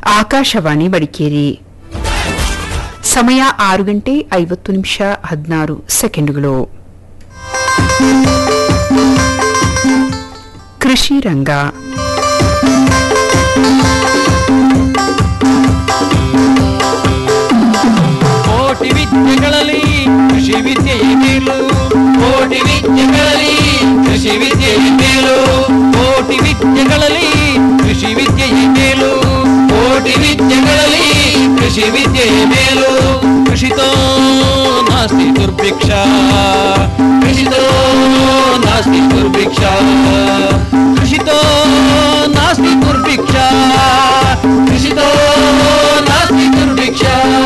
ಆಕಾಶವಾಣಿ ಮಡಿಕೇರಿ ಸಮಯ ಆರು ಗಂಟೆ ಐವತ್ತು ನಿಮಿಷ ಹದಿನಾರು ಸೆಕೆಂಡುಗಳು ಕೃಷಿ ರಂಗ ಕೋಟಿ ವಿದ್ಯೆಗಳಲ್ಲಿ ಕೃಷಿ ವಿದ್ಯೆಯೇ ಮೇಲು ಕೋಟಿ ವಿದ್ಯೆಗಳಲ್ಲಿ ಕೃಷಿ ವಿದ್ಯೆಯೇ ಮೇಲು ಕೋಟಿ ವಿದ್ಯೆಗಳಲ್ಲಿ ಕೃಷಿ ವಿದ್ಯೆಯೇ ಮೇಲು ಕೋಟಿ ವಿದ್ಯೆಗಳಲ್ಲಿ ಕೃಷಿ ವಿದ್ಯೆಯೇ ಮೇಲು ಕೃಷಿತೋ ನಾಸ್ತಿ ದುರ್ಭಿಕ್ಷ ಕೃಷಿತೋ ನಾಸ್ತಿ ದುರ್ಭಿಕ್ಷ ಕೃಷಿತೋ ನಾಸ್ತಿ ದುರ್ಭಿಕ್ಷ ಕೃಷಿತೋ ನಾಸ್ತಿ ದುರ್ಭಿಕ್ಷ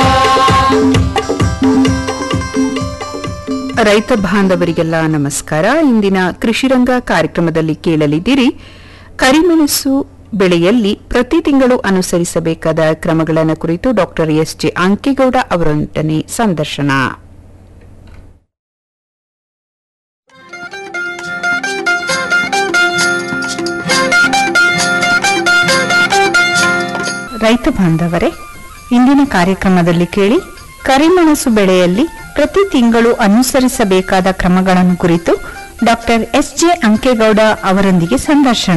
ರೈತ ಬಾಂಧವರಿಗೆಲ್ಲ ನಮಸ್ಕಾರ ಇಂದಿನ ಕೃಷಿರಂಗ ಕಾರ್ಯಕ್ರಮದಲ್ಲಿ ಕೇಳಲಿದ್ದೀರಿ ಕರಿಮೆಣಸು ಬೆಳೆಯಲ್ಲಿ ಪ್ರತಿ ತಿಂಗಳು ಅನುಸರಿಸಬೇಕಾದ ಕ್ರಮಗಳನ್ನು ಕುರಿತು ಡಾಕ್ಟರ್ ಎಸ್ ಜೆ ಅಂಕೇಗೌಡ ಅವರೊಂದಿಗೆ ಸಂದರ್ಶನ ರೈತ ಬಾಂಧವರೇ ಇಂದಿನ ಕಾರ್ಯಕ್ರಮದಲ್ಲಿ ಕೇಳಿ ಕರಿಮೆಣಸು ಬೆಳೆಯಲ್ಲಿ ಪ್ರತಿ ತಿಂಗಳು ಅನುಸರಿಸಬೇಕಾದ ಕ್ರಮಗಳನ್ನು ಕುರಿತು ಡಾಕ್ಟರ್ ಎಸ್ ಜೆ ಅಂಕೇಗೌಡ ಅವರೊಂದಿಗೆ ಸಂದರ್ಶನ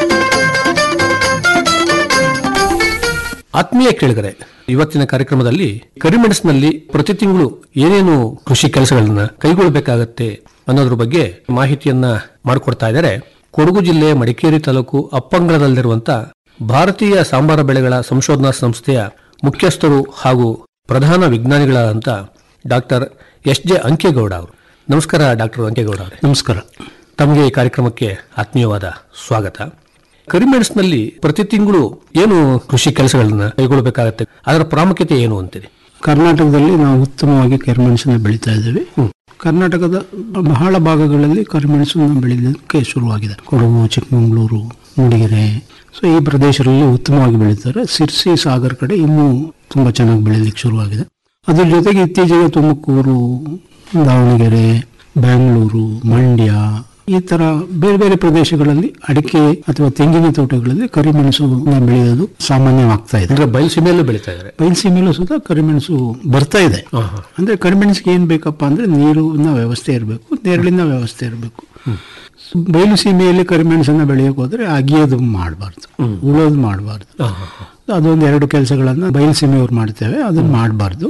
ಆತ್ಮೀಯ ಕೇಳಿಗರೆ ಇವತ್ತಿನ ಕಾರ್ಯಕ್ರಮದಲ್ಲಿ ಕರಿಮೆಣಸಿನಲ್ಲಿ ಪ್ರತಿ ತಿಂಗಳು ಏನೇನು ಕೃಷಿ ಕೆಲಸಗಳನ್ನ ಕೈಗೊಳ್ಳಬೇಕಾಗತ್ತೆ ಅನ್ನೋದ್ರ ಬಗ್ಗೆ ಮಾಹಿತಿಯನ್ನ ಮಾಡಿಕೊಡ್ತಾ ಇದ್ದಾರೆ ಕೊಡಗು ಜಿಲ್ಲೆ ಮಡಿಕೇರಿ ತಾಲೂಕು ಅಪ್ಪಂಗಳದಲ್ಲಿರುವಂತ ಭಾರತೀಯ ಸಾಂಬಾರ ಬೆಳೆಗಳ ಸಂಶೋಧನಾ ಸಂಸ್ಥೆಯ ಮುಖ್ಯಸ್ಥರು ಹಾಗೂ ಪ್ರಧಾನ ವಿಜ್ಞಾನಿಗಳಾದಂಥ ಡಾಕ್ಟರ್ ಎಸ್ ಜೆ ಅಂಕೇಗೌಡ ಅವರು ನಮಸ್ಕಾರ ಡಾಕ್ಟರ್ ಅಂಕೇಗೌಡ ಅವರೇ ನಮಸ್ಕಾರ ತಮಗೆ ಈ ಕಾರ್ಯಕ್ರಮಕ್ಕೆ ಆತ್ಮೀಯವಾದ ಸ್ವಾಗತ ಕರಿಮೆಣಸಿನಲ್ಲಿ ಪ್ರತಿ ತಿಂಗಳು ಏನು ಕೃಷಿ ಕೆಲಸಗಳನ್ನ ಕೈಗೊಳ್ಳಬೇಕಾಗತ್ತೆ ಅದರ ಪ್ರಾಮುಖ್ಯತೆ ಏನು ಅಂತೀರಿ ಕರ್ನಾಟಕದಲ್ಲಿ ನಾವು ಉತ್ತಮವಾಗಿ ಕರಿಮೆಣಸನ್ನ ಬೆಳೀತಾ ಇದ್ದೇವೆ ಕರ್ನಾಟಕದ ಬಹಳ ಭಾಗಗಳಲ್ಲಿ ಕರಿಮೆಣಸನ್ನು ಬೆಳೀಲಿಕ್ಕೆ ಶುರುವಾಗಿದೆ ಕೊಡಗು ಚಿಕ್ಕಮಗಳೂರು ಮೂಡಿಗೆರೆ ಸೊ ಈ ಪ್ರದೇಶಗಳಲ್ಲಿ ಉತ್ತಮವಾಗಿ ಬೆಳೀತಾರೆ ಸಿರ್ಸಿ ಸಾಗರ್ ಕಡೆ ಇನ್ನೂ ತುಂಬಾ ಚೆನ್ನಾಗಿ ಬೆಳೀಲಿಕ್ಕೆ ಶುರುವಾಗಿದೆ ಅದ್ರ ಜೊತೆಗೆ ಇತ್ತೀಚೆಗೆ ತುಮಕೂರು ದಾವಣಗೆರೆ ಬೆಂಗಳೂರು ಮಂಡ್ಯ ಈ ತರ ಬೇರೆ ಬೇರೆ ಪ್ರದೇಶಗಳಲ್ಲಿ ಅಡಿಕೆ ಅಥವಾ ತೆಂಗಿನ ತೋಟಗಳಲ್ಲಿ ಕರಿಮೆಣಸು ಬೆಳೆಯೋದು ಸಾಮಾನ್ಯವಾಗ್ತಾ ಇದೆ ಅಂದ್ರೆ ಬಯಲುಸೀಮೆಯಲ್ಲೂ ಬೆಳೀತಾ ಇದ್ದಾರೆ ಬಯಲುಸೀಮೆಯಲ್ಲೂ ಸುತ್ತ ಕರಿಮೆಣಸು ಬರ್ತಾ ಇದೆ ಅಂದ್ರೆ ಕರಿಮೆಣಸಿಗೆ ಏನ್ ಬೇಕಪ್ಪ ಅಂದ್ರೆ ನೀರಿನ ವ್ಯವಸ್ಥೆ ಇರಬೇಕು ನೆರಳಿನ ವ್ಯವಸ್ಥೆ ಇರಬೇಕು ಬಯಲು ಸೀಮೆಯಲ್ಲಿ ಕರಿಮೆಣಸನ್ನ ಬೆಳೆಯೋಕೆ ಹೋದ್ರೆ ಅಗಿಯೋದು ಮಾಡಬಾರ್ದು ಉಳೋದು ಮಾಡಬಾರ್ದು ಅದೊಂದು ಎರಡು ಕೆಲಸಗಳನ್ನ ಬಯಲು ಸೀಮೆಯವ್ರು ಮಾಡ್ತೇವೆ ಅದನ್ನ ಮಾಡಬಾರ್ದು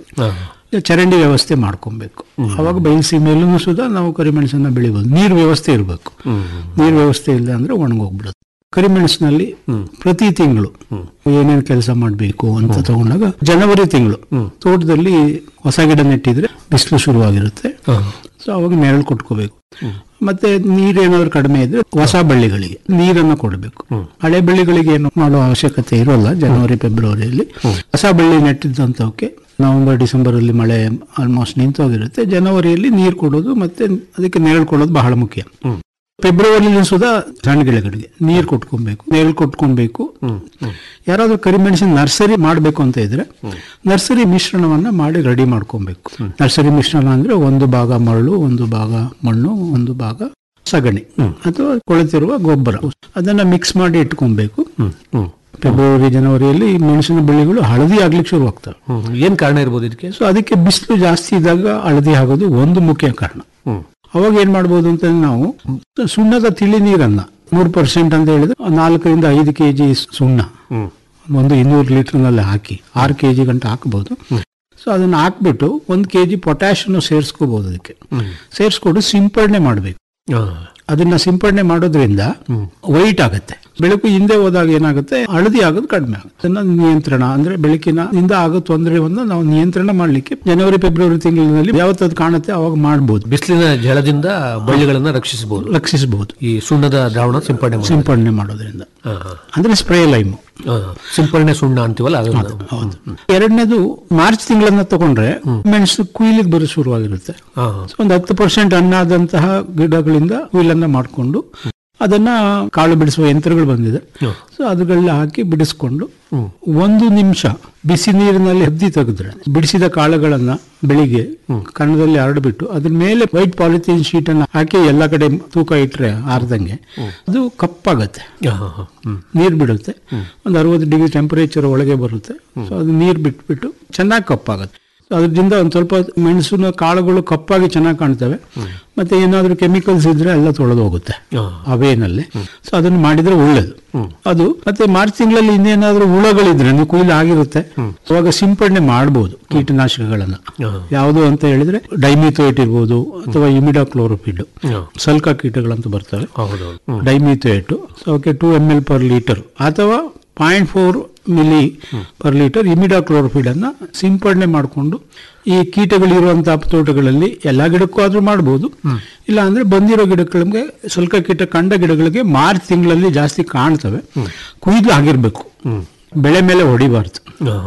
ಚರಂಡಿ ವ್ಯವಸ್ಥೆ ಮಾಡ್ಕೊಬೇಕು ಅವಾಗ ಬಯಲು ಸೀಮೆಯಲ್ಲೂ ಸುಧಾ ನಾವು ಕರಿಮೆಣಸನ್ನ ಬೆಳಿಬೋದು ನೀರು ವ್ಯವಸ್ಥೆ ಇರಬೇಕು ನೀರು ವ್ಯವಸ್ಥೆ ಇಲ್ಲ ಅಂದ್ರೆ ಒಣಗೋಗ್ಬಿಡುತ್ತೆ ಕರಿಮೆಣಸಿನಲ್ಲಿ ಪ್ರತಿ ತಿಂಗಳು ಏನೇನು ಕೆಲಸ ಮಾಡಬೇಕು ಅಂತ ತಗೊಂಡಾಗ ಜನವರಿ ತಿಂಗಳು ತೋಟದಲ್ಲಿ ಹೊಸ ಗಿಡ ನೆಟ್ಟಿದ್ರೆ ಬಿಸಿಲು ಶುರುವಾಗಿರುತ್ತೆ ಸೊ ಅವಾಗ ನೆರಳು ಕೊಟ್ಕೋಬೇಕು ಮತ್ತೆ ನೀರೇನಾದ್ರೂ ಕಡಿಮೆ ಇದ್ರೆ ಹೊಸ ಬಳ್ಳಿಗಳಿಗೆ ನೀರನ್ನು ಕೊಡಬೇಕು ಹಳೆ ಬಳ್ಳಿಗಳಿಗೆ ಏನು ಮಾಡೋ ಅವಶ್ಯಕತೆ ಇರೋಲ್ಲ ಜನವರಿ ಫೆಬ್ರವರಿಯಲ್ಲಿ ಹೊಸ ಬಳ್ಳಿ ನೆಟ್ಟಿದ್ದಂಥವಕ್ಕೆ ನವೆಂಬರ್ ಡಿಸೆಂಬರ್ ಅಲ್ಲಿ ಮಳೆ ಆಲ್ಮೋಸ್ಟ್ ನಿಂತೋಗಿರುತ್ತೆ ಜನವರಿಯಲ್ಲಿ ನೀರು ಕೊಡೋದು ಮತ್ತೆ ಅದಕ್ಕೆ ನೆರಳು ಕೊಡೋದು ಬಹಳ ಮುಖ್ಯ ಫೆಬ್ರವರಿಲಿ ಸುಧಾ ಸಣ್ಣ ಗಿಡಗಳಿಗೆ ನೀರು ಕೊಟ್ಕೊಬೇಕು ನೆರಳು ಕೊಟ್ಕೊಬೇಕು ಯಾರಾದ್ರೂ ಕರಿಮೆಣಸಿನ ನರ್ಸರಿ ಮಾಡಬೇಕು ಅಂತ ಇದ್ರೆ ನರ್ಸರಿ ಮಿಶ್ರಣವನ್ನ ಮಾಡಿ ರೆಡಿ ಮಾಡ್ಕೊಬೇಕು ನರ್ಸರಿ ಮಿಶ್ರಣ ಅಂದ್ರೆ ಒಂದು ಭಾಗ ಮರಳು ಒಂದು ಭಾಗ ಮಣ್ಣು ಒಂದು ಭಾಗ ಸಗಣಿ ಅಥವಾ ಕೊಳೆತಿರುವ ಗೊಬ್ಬರ ಅದನ್ನ ಮಿಕ್ಸ್ ಮಾಡಿ ಇಟ್ಕೊಬೇಕು ಫೆಬ್ರವರಿ ಜನವರಿಯಲ್ಲಿ ಮೆಣಸಿನ ಬೆಳೆಗಳು ಹಳದಿ ಆಗ್ಲಿಕ್ಕೆ ಶುರುವಾಗ್ತವೆ ಏನ್ ಕಾರಣ ಇರ್ಬೋದು ಇದಕ್ಕೆ ಸೊ ಅದಕ್ಕೆ ಬಿಸಿಲು ಜಾಸ್ತಿ ಇದ್ದಾಗ ಹಳದಿ ಆಗೋದು ಒಂದು ಮುಖ್ಯ ಕಾರಣ ಅವಾಗ ಏನ್ ಮಾಡ್ಬೋದು ಅಂತ ನಾವು ಸುಣ್ಣದ ತಿಳಿ ನೀರನ್ನ ನೂರು ಪರ್ಸೆಂಟ್ ಅಂತ ಹೇಳಿದ್ರೆ ನಾಲ್ಕರಿಂದ ಐದು ಕೆಜಿ ಸುಣ್ಣ ಒಂದು ಇನ್ನೂರು ಲೀಟರ್ ನಲ್ಲಿ ಹಾಕಿ ಆರು ಕೆಜಿ ಗಂಟೆ ಹಾಕಬಹುದು ಸೊ ಅದನ್ನ ಹಾಕ್ಬಿಟ್ಟು ಒಂದು ಕೆಜಿ ಪೊಟ್ಯಾಶ್ ಸೇರಿಸ್ಕೋಬಹುದು ಅದಕ್ಕೆ ಸೇರಿಸ್ಕೊಂಡು ಸಿಂಪಡಣೆ ಮಾಡಬೇಕು ಅದನ್ನ ಸಿಂಪಡಣೆ ಮಾಡೋದ್ರಿಂದ ವೈಟ್ ಆಗುತ್ತೆ ಬೆಳಕು ಹಿಂದೆ ಹೋದಾಗ ಏನಾಗುತ್ತೆ ಹಳದಿ ಆಗೋದು ಕಡಿಮೆ ಆಗುತ್ತೆ ಅದನ್ನ ನಿಯಂತ್ರಣ ಅಂದ್ರೆ ಬೆಳಕಿನ ಇಂದ ಆಗೋ ತೊಂದರೆಯನ್ನು ನಾವು ನಿಯಂತ್ರಣ ಮಾಡ್ಲಿಕ್ಕೆ ಜನವರಿ ಫೆಬ್ರವರಿ ತಿಂಗಳಿನಲ್ಲಿ ಯಾವತ್ತದು ಕಾಣುತ್ತೆ ಅವಾಗ ಮಾಡ್ಬೋದು ಬಿಸಿಲಿನ ಜಳದಿಂದ ಬಳ್ಳಿಗಳನ್ನ ರಕ್ಷಿಸಬಹುದು ರಕ್ಷಿಸಬಹುದು ಈ ಸುಣ್ಣದ ದ್ರಾವಣ ಸಿಂಪಡಣೆ ಮಾಡೋದು. ಸಿಂಪಡಣೆ ಮಾಡೋದ್ರಿಂದ ಹಾ, ಹಾ. ಅಂದ್ರೆ ಸ್ಪ್ರೇ ಲೈಮ್ ಹಾ, ಸಿಂಪಡಣೆ ಸುಣ್ಣ ಅಂತೀವಲ್ಲ ಅದನ್ನ ಹೌದು ಎರಡನೇದು ಮಾರ್ಚ್ ತಿಂಗಳನ್ನ ತಗೊಂಡ್ರೆ ಮೆಣಸು ಕುಯ್ಲಿಗೆ ಬರೋ ಶುರುವಾಗಿರುತ್ತೆ ಹಾ, ಹಾ. ಒಂದು ಹತ್ತು ಪರ್ಸೆಂಟ್ ಹಣ್ಣಾದಂತಹ ಗಿಡಗಳಿಂದ ಹುಲ್ಲನ್ನ ಮಾಡಿಕೊಂಡು ಅದನ್ನ ಕಾಳು ಬಿಡಿಸುವ ಯಂತ್ರಗಳು ಬಂದಿದೆ ಸೊ ಅದುಗಳನ್ನ ಹಾಕಿ ಬಿಡಿಸ್ಕೊಂಡು ಒಂದು ನಿಮಿಷ ಬಿಸಿ ನೀರಿನಲ್ಲಿ ಹದ್ದಿ ತೆಗೆದ್ರೆ ಬಿಡಿಸಿದ ಕಾಳುಗಳನ್ನ ಬೆಳಿಗ್ಗೆ ಕಣ್ಣದಲ್ಲಿ ಹರಡ್ಬಿಟ್ಟು ಅದ್ರ ಮೇಲೆ ವೈಟ್ ಪಾಲಿಥೀನ್ ಶೀಟ್ ಅನ್ನ ಹಾಕಿ ಎಲ್ಲಾ ಕಡೆ ತೂಕ ಇಟ್ರೆ ಆರ್ದಂಗೆ ಅದು ಕಪ್ಪಾಗತ್ತೆ ನೀರು ಬಿಡುತ್ತೆ ಒಂದು ಅರವತ್ತು ಡಿಗ್ರಿ ಟೆಂಪರೇಚರ್ ಒಳಗೆ ಬರುತ್ತೆ ಸೊ ಅದು ನೀರು ಬಿಟ್ಬಿಟ್ಟು ಚೆನ್ನಾಗಿ ಕಪ್ಪಾಗುತ್ತೆ So ಅದರಿಂದ ಒಂದು ಸ್ವಲ್ಪ ಮೆಣಸಿನ ಕಾಳುಗಳು ಕಪ್ಪಾಗಿ ಚೆನ್ನಾಗಿ ಕಾಣ್ತವೆ ಮತ್ತೆ ಏನಾದ್ರೂ ಕೆಮಿಕಲ್ಸ್ ಇದ್ರೆ ಎಲ್ಲ ತೊಳೆದು ಹೋಗುತ್ತೆ ಅವೇನಲ್ಲಿ ಸೊ ಅದನ್ನ ಮಾಡಿದ್ರೆ ಒಳ್ಳೇದು ಅದು ಮತ್ತೆ ಮಾರ್ಚ್ ತಿಂಗಳಲ್ಲಿ ಇನ್ನೇನಾದ್ರೂ ಹುಳಗಳಿದ್ರೆ ನೀವು ಕುಯ್ಲು ಆಗಿರುತ್ತೆ ಅವಾಗ ಸಿಂಪಡಣೆ ಮಾಡಬಹುದು ಕೀಟನಾಶಕಗಳನ್ನ ಯಾವುದು ಅಂತ ಹೇಳಿದ್ರೆ ಡೈಮಿಥೋಯೇಟ್ ಇರ್ಬೋದು ಅಥವಾ ಇಮಿಡಾಕ್ಲೋರೋಪಿಡ್ ಸಲ್ಕ ಕೀಟಗಳಂತ ಬರ್ತವೆ ಹೌದೌದು ಡೈಮಿಥೋಯೇಟ್ ಸೊ ಅವಕ್ಕೆ two M L per litre ಅಥವಾ point four milli per litre imidacloprid ಅನ್ನ ಸಿಂಪಡಣೆ ಮಾಡಿಕೊಂಡು ಈ ಕೀಟಗಳಿರುವಂತಹ ತೋಟಗಳಲ್ಲಿ ಎಲ್ಲಾ ಗಿಡಕ್ಕೂ ಆದ್ರೂ ಮಾಡ್ಬೋದು ಇಲ್ಲ ಅಂದ್ರೆ ಬಂದಿರೋ ಗಿಡಗಳಿಗೆ ಸ್ವಲ್ಪ ಕೀಟ ಕಂಡ ಗಿಡಗಳಿಗೆ ಮಾರ್ಚ್ ತಿಂಗಳಲ್ಲಿ ಜಾಸ್ತಿ ಕಾಣ್ತವೆ ಕುಯ್ದು ಆಗಿರ್ಬೇಕು ಬೆಳೆ ಮೇಲೆ ಹೊಡಿಬಾರ್ದು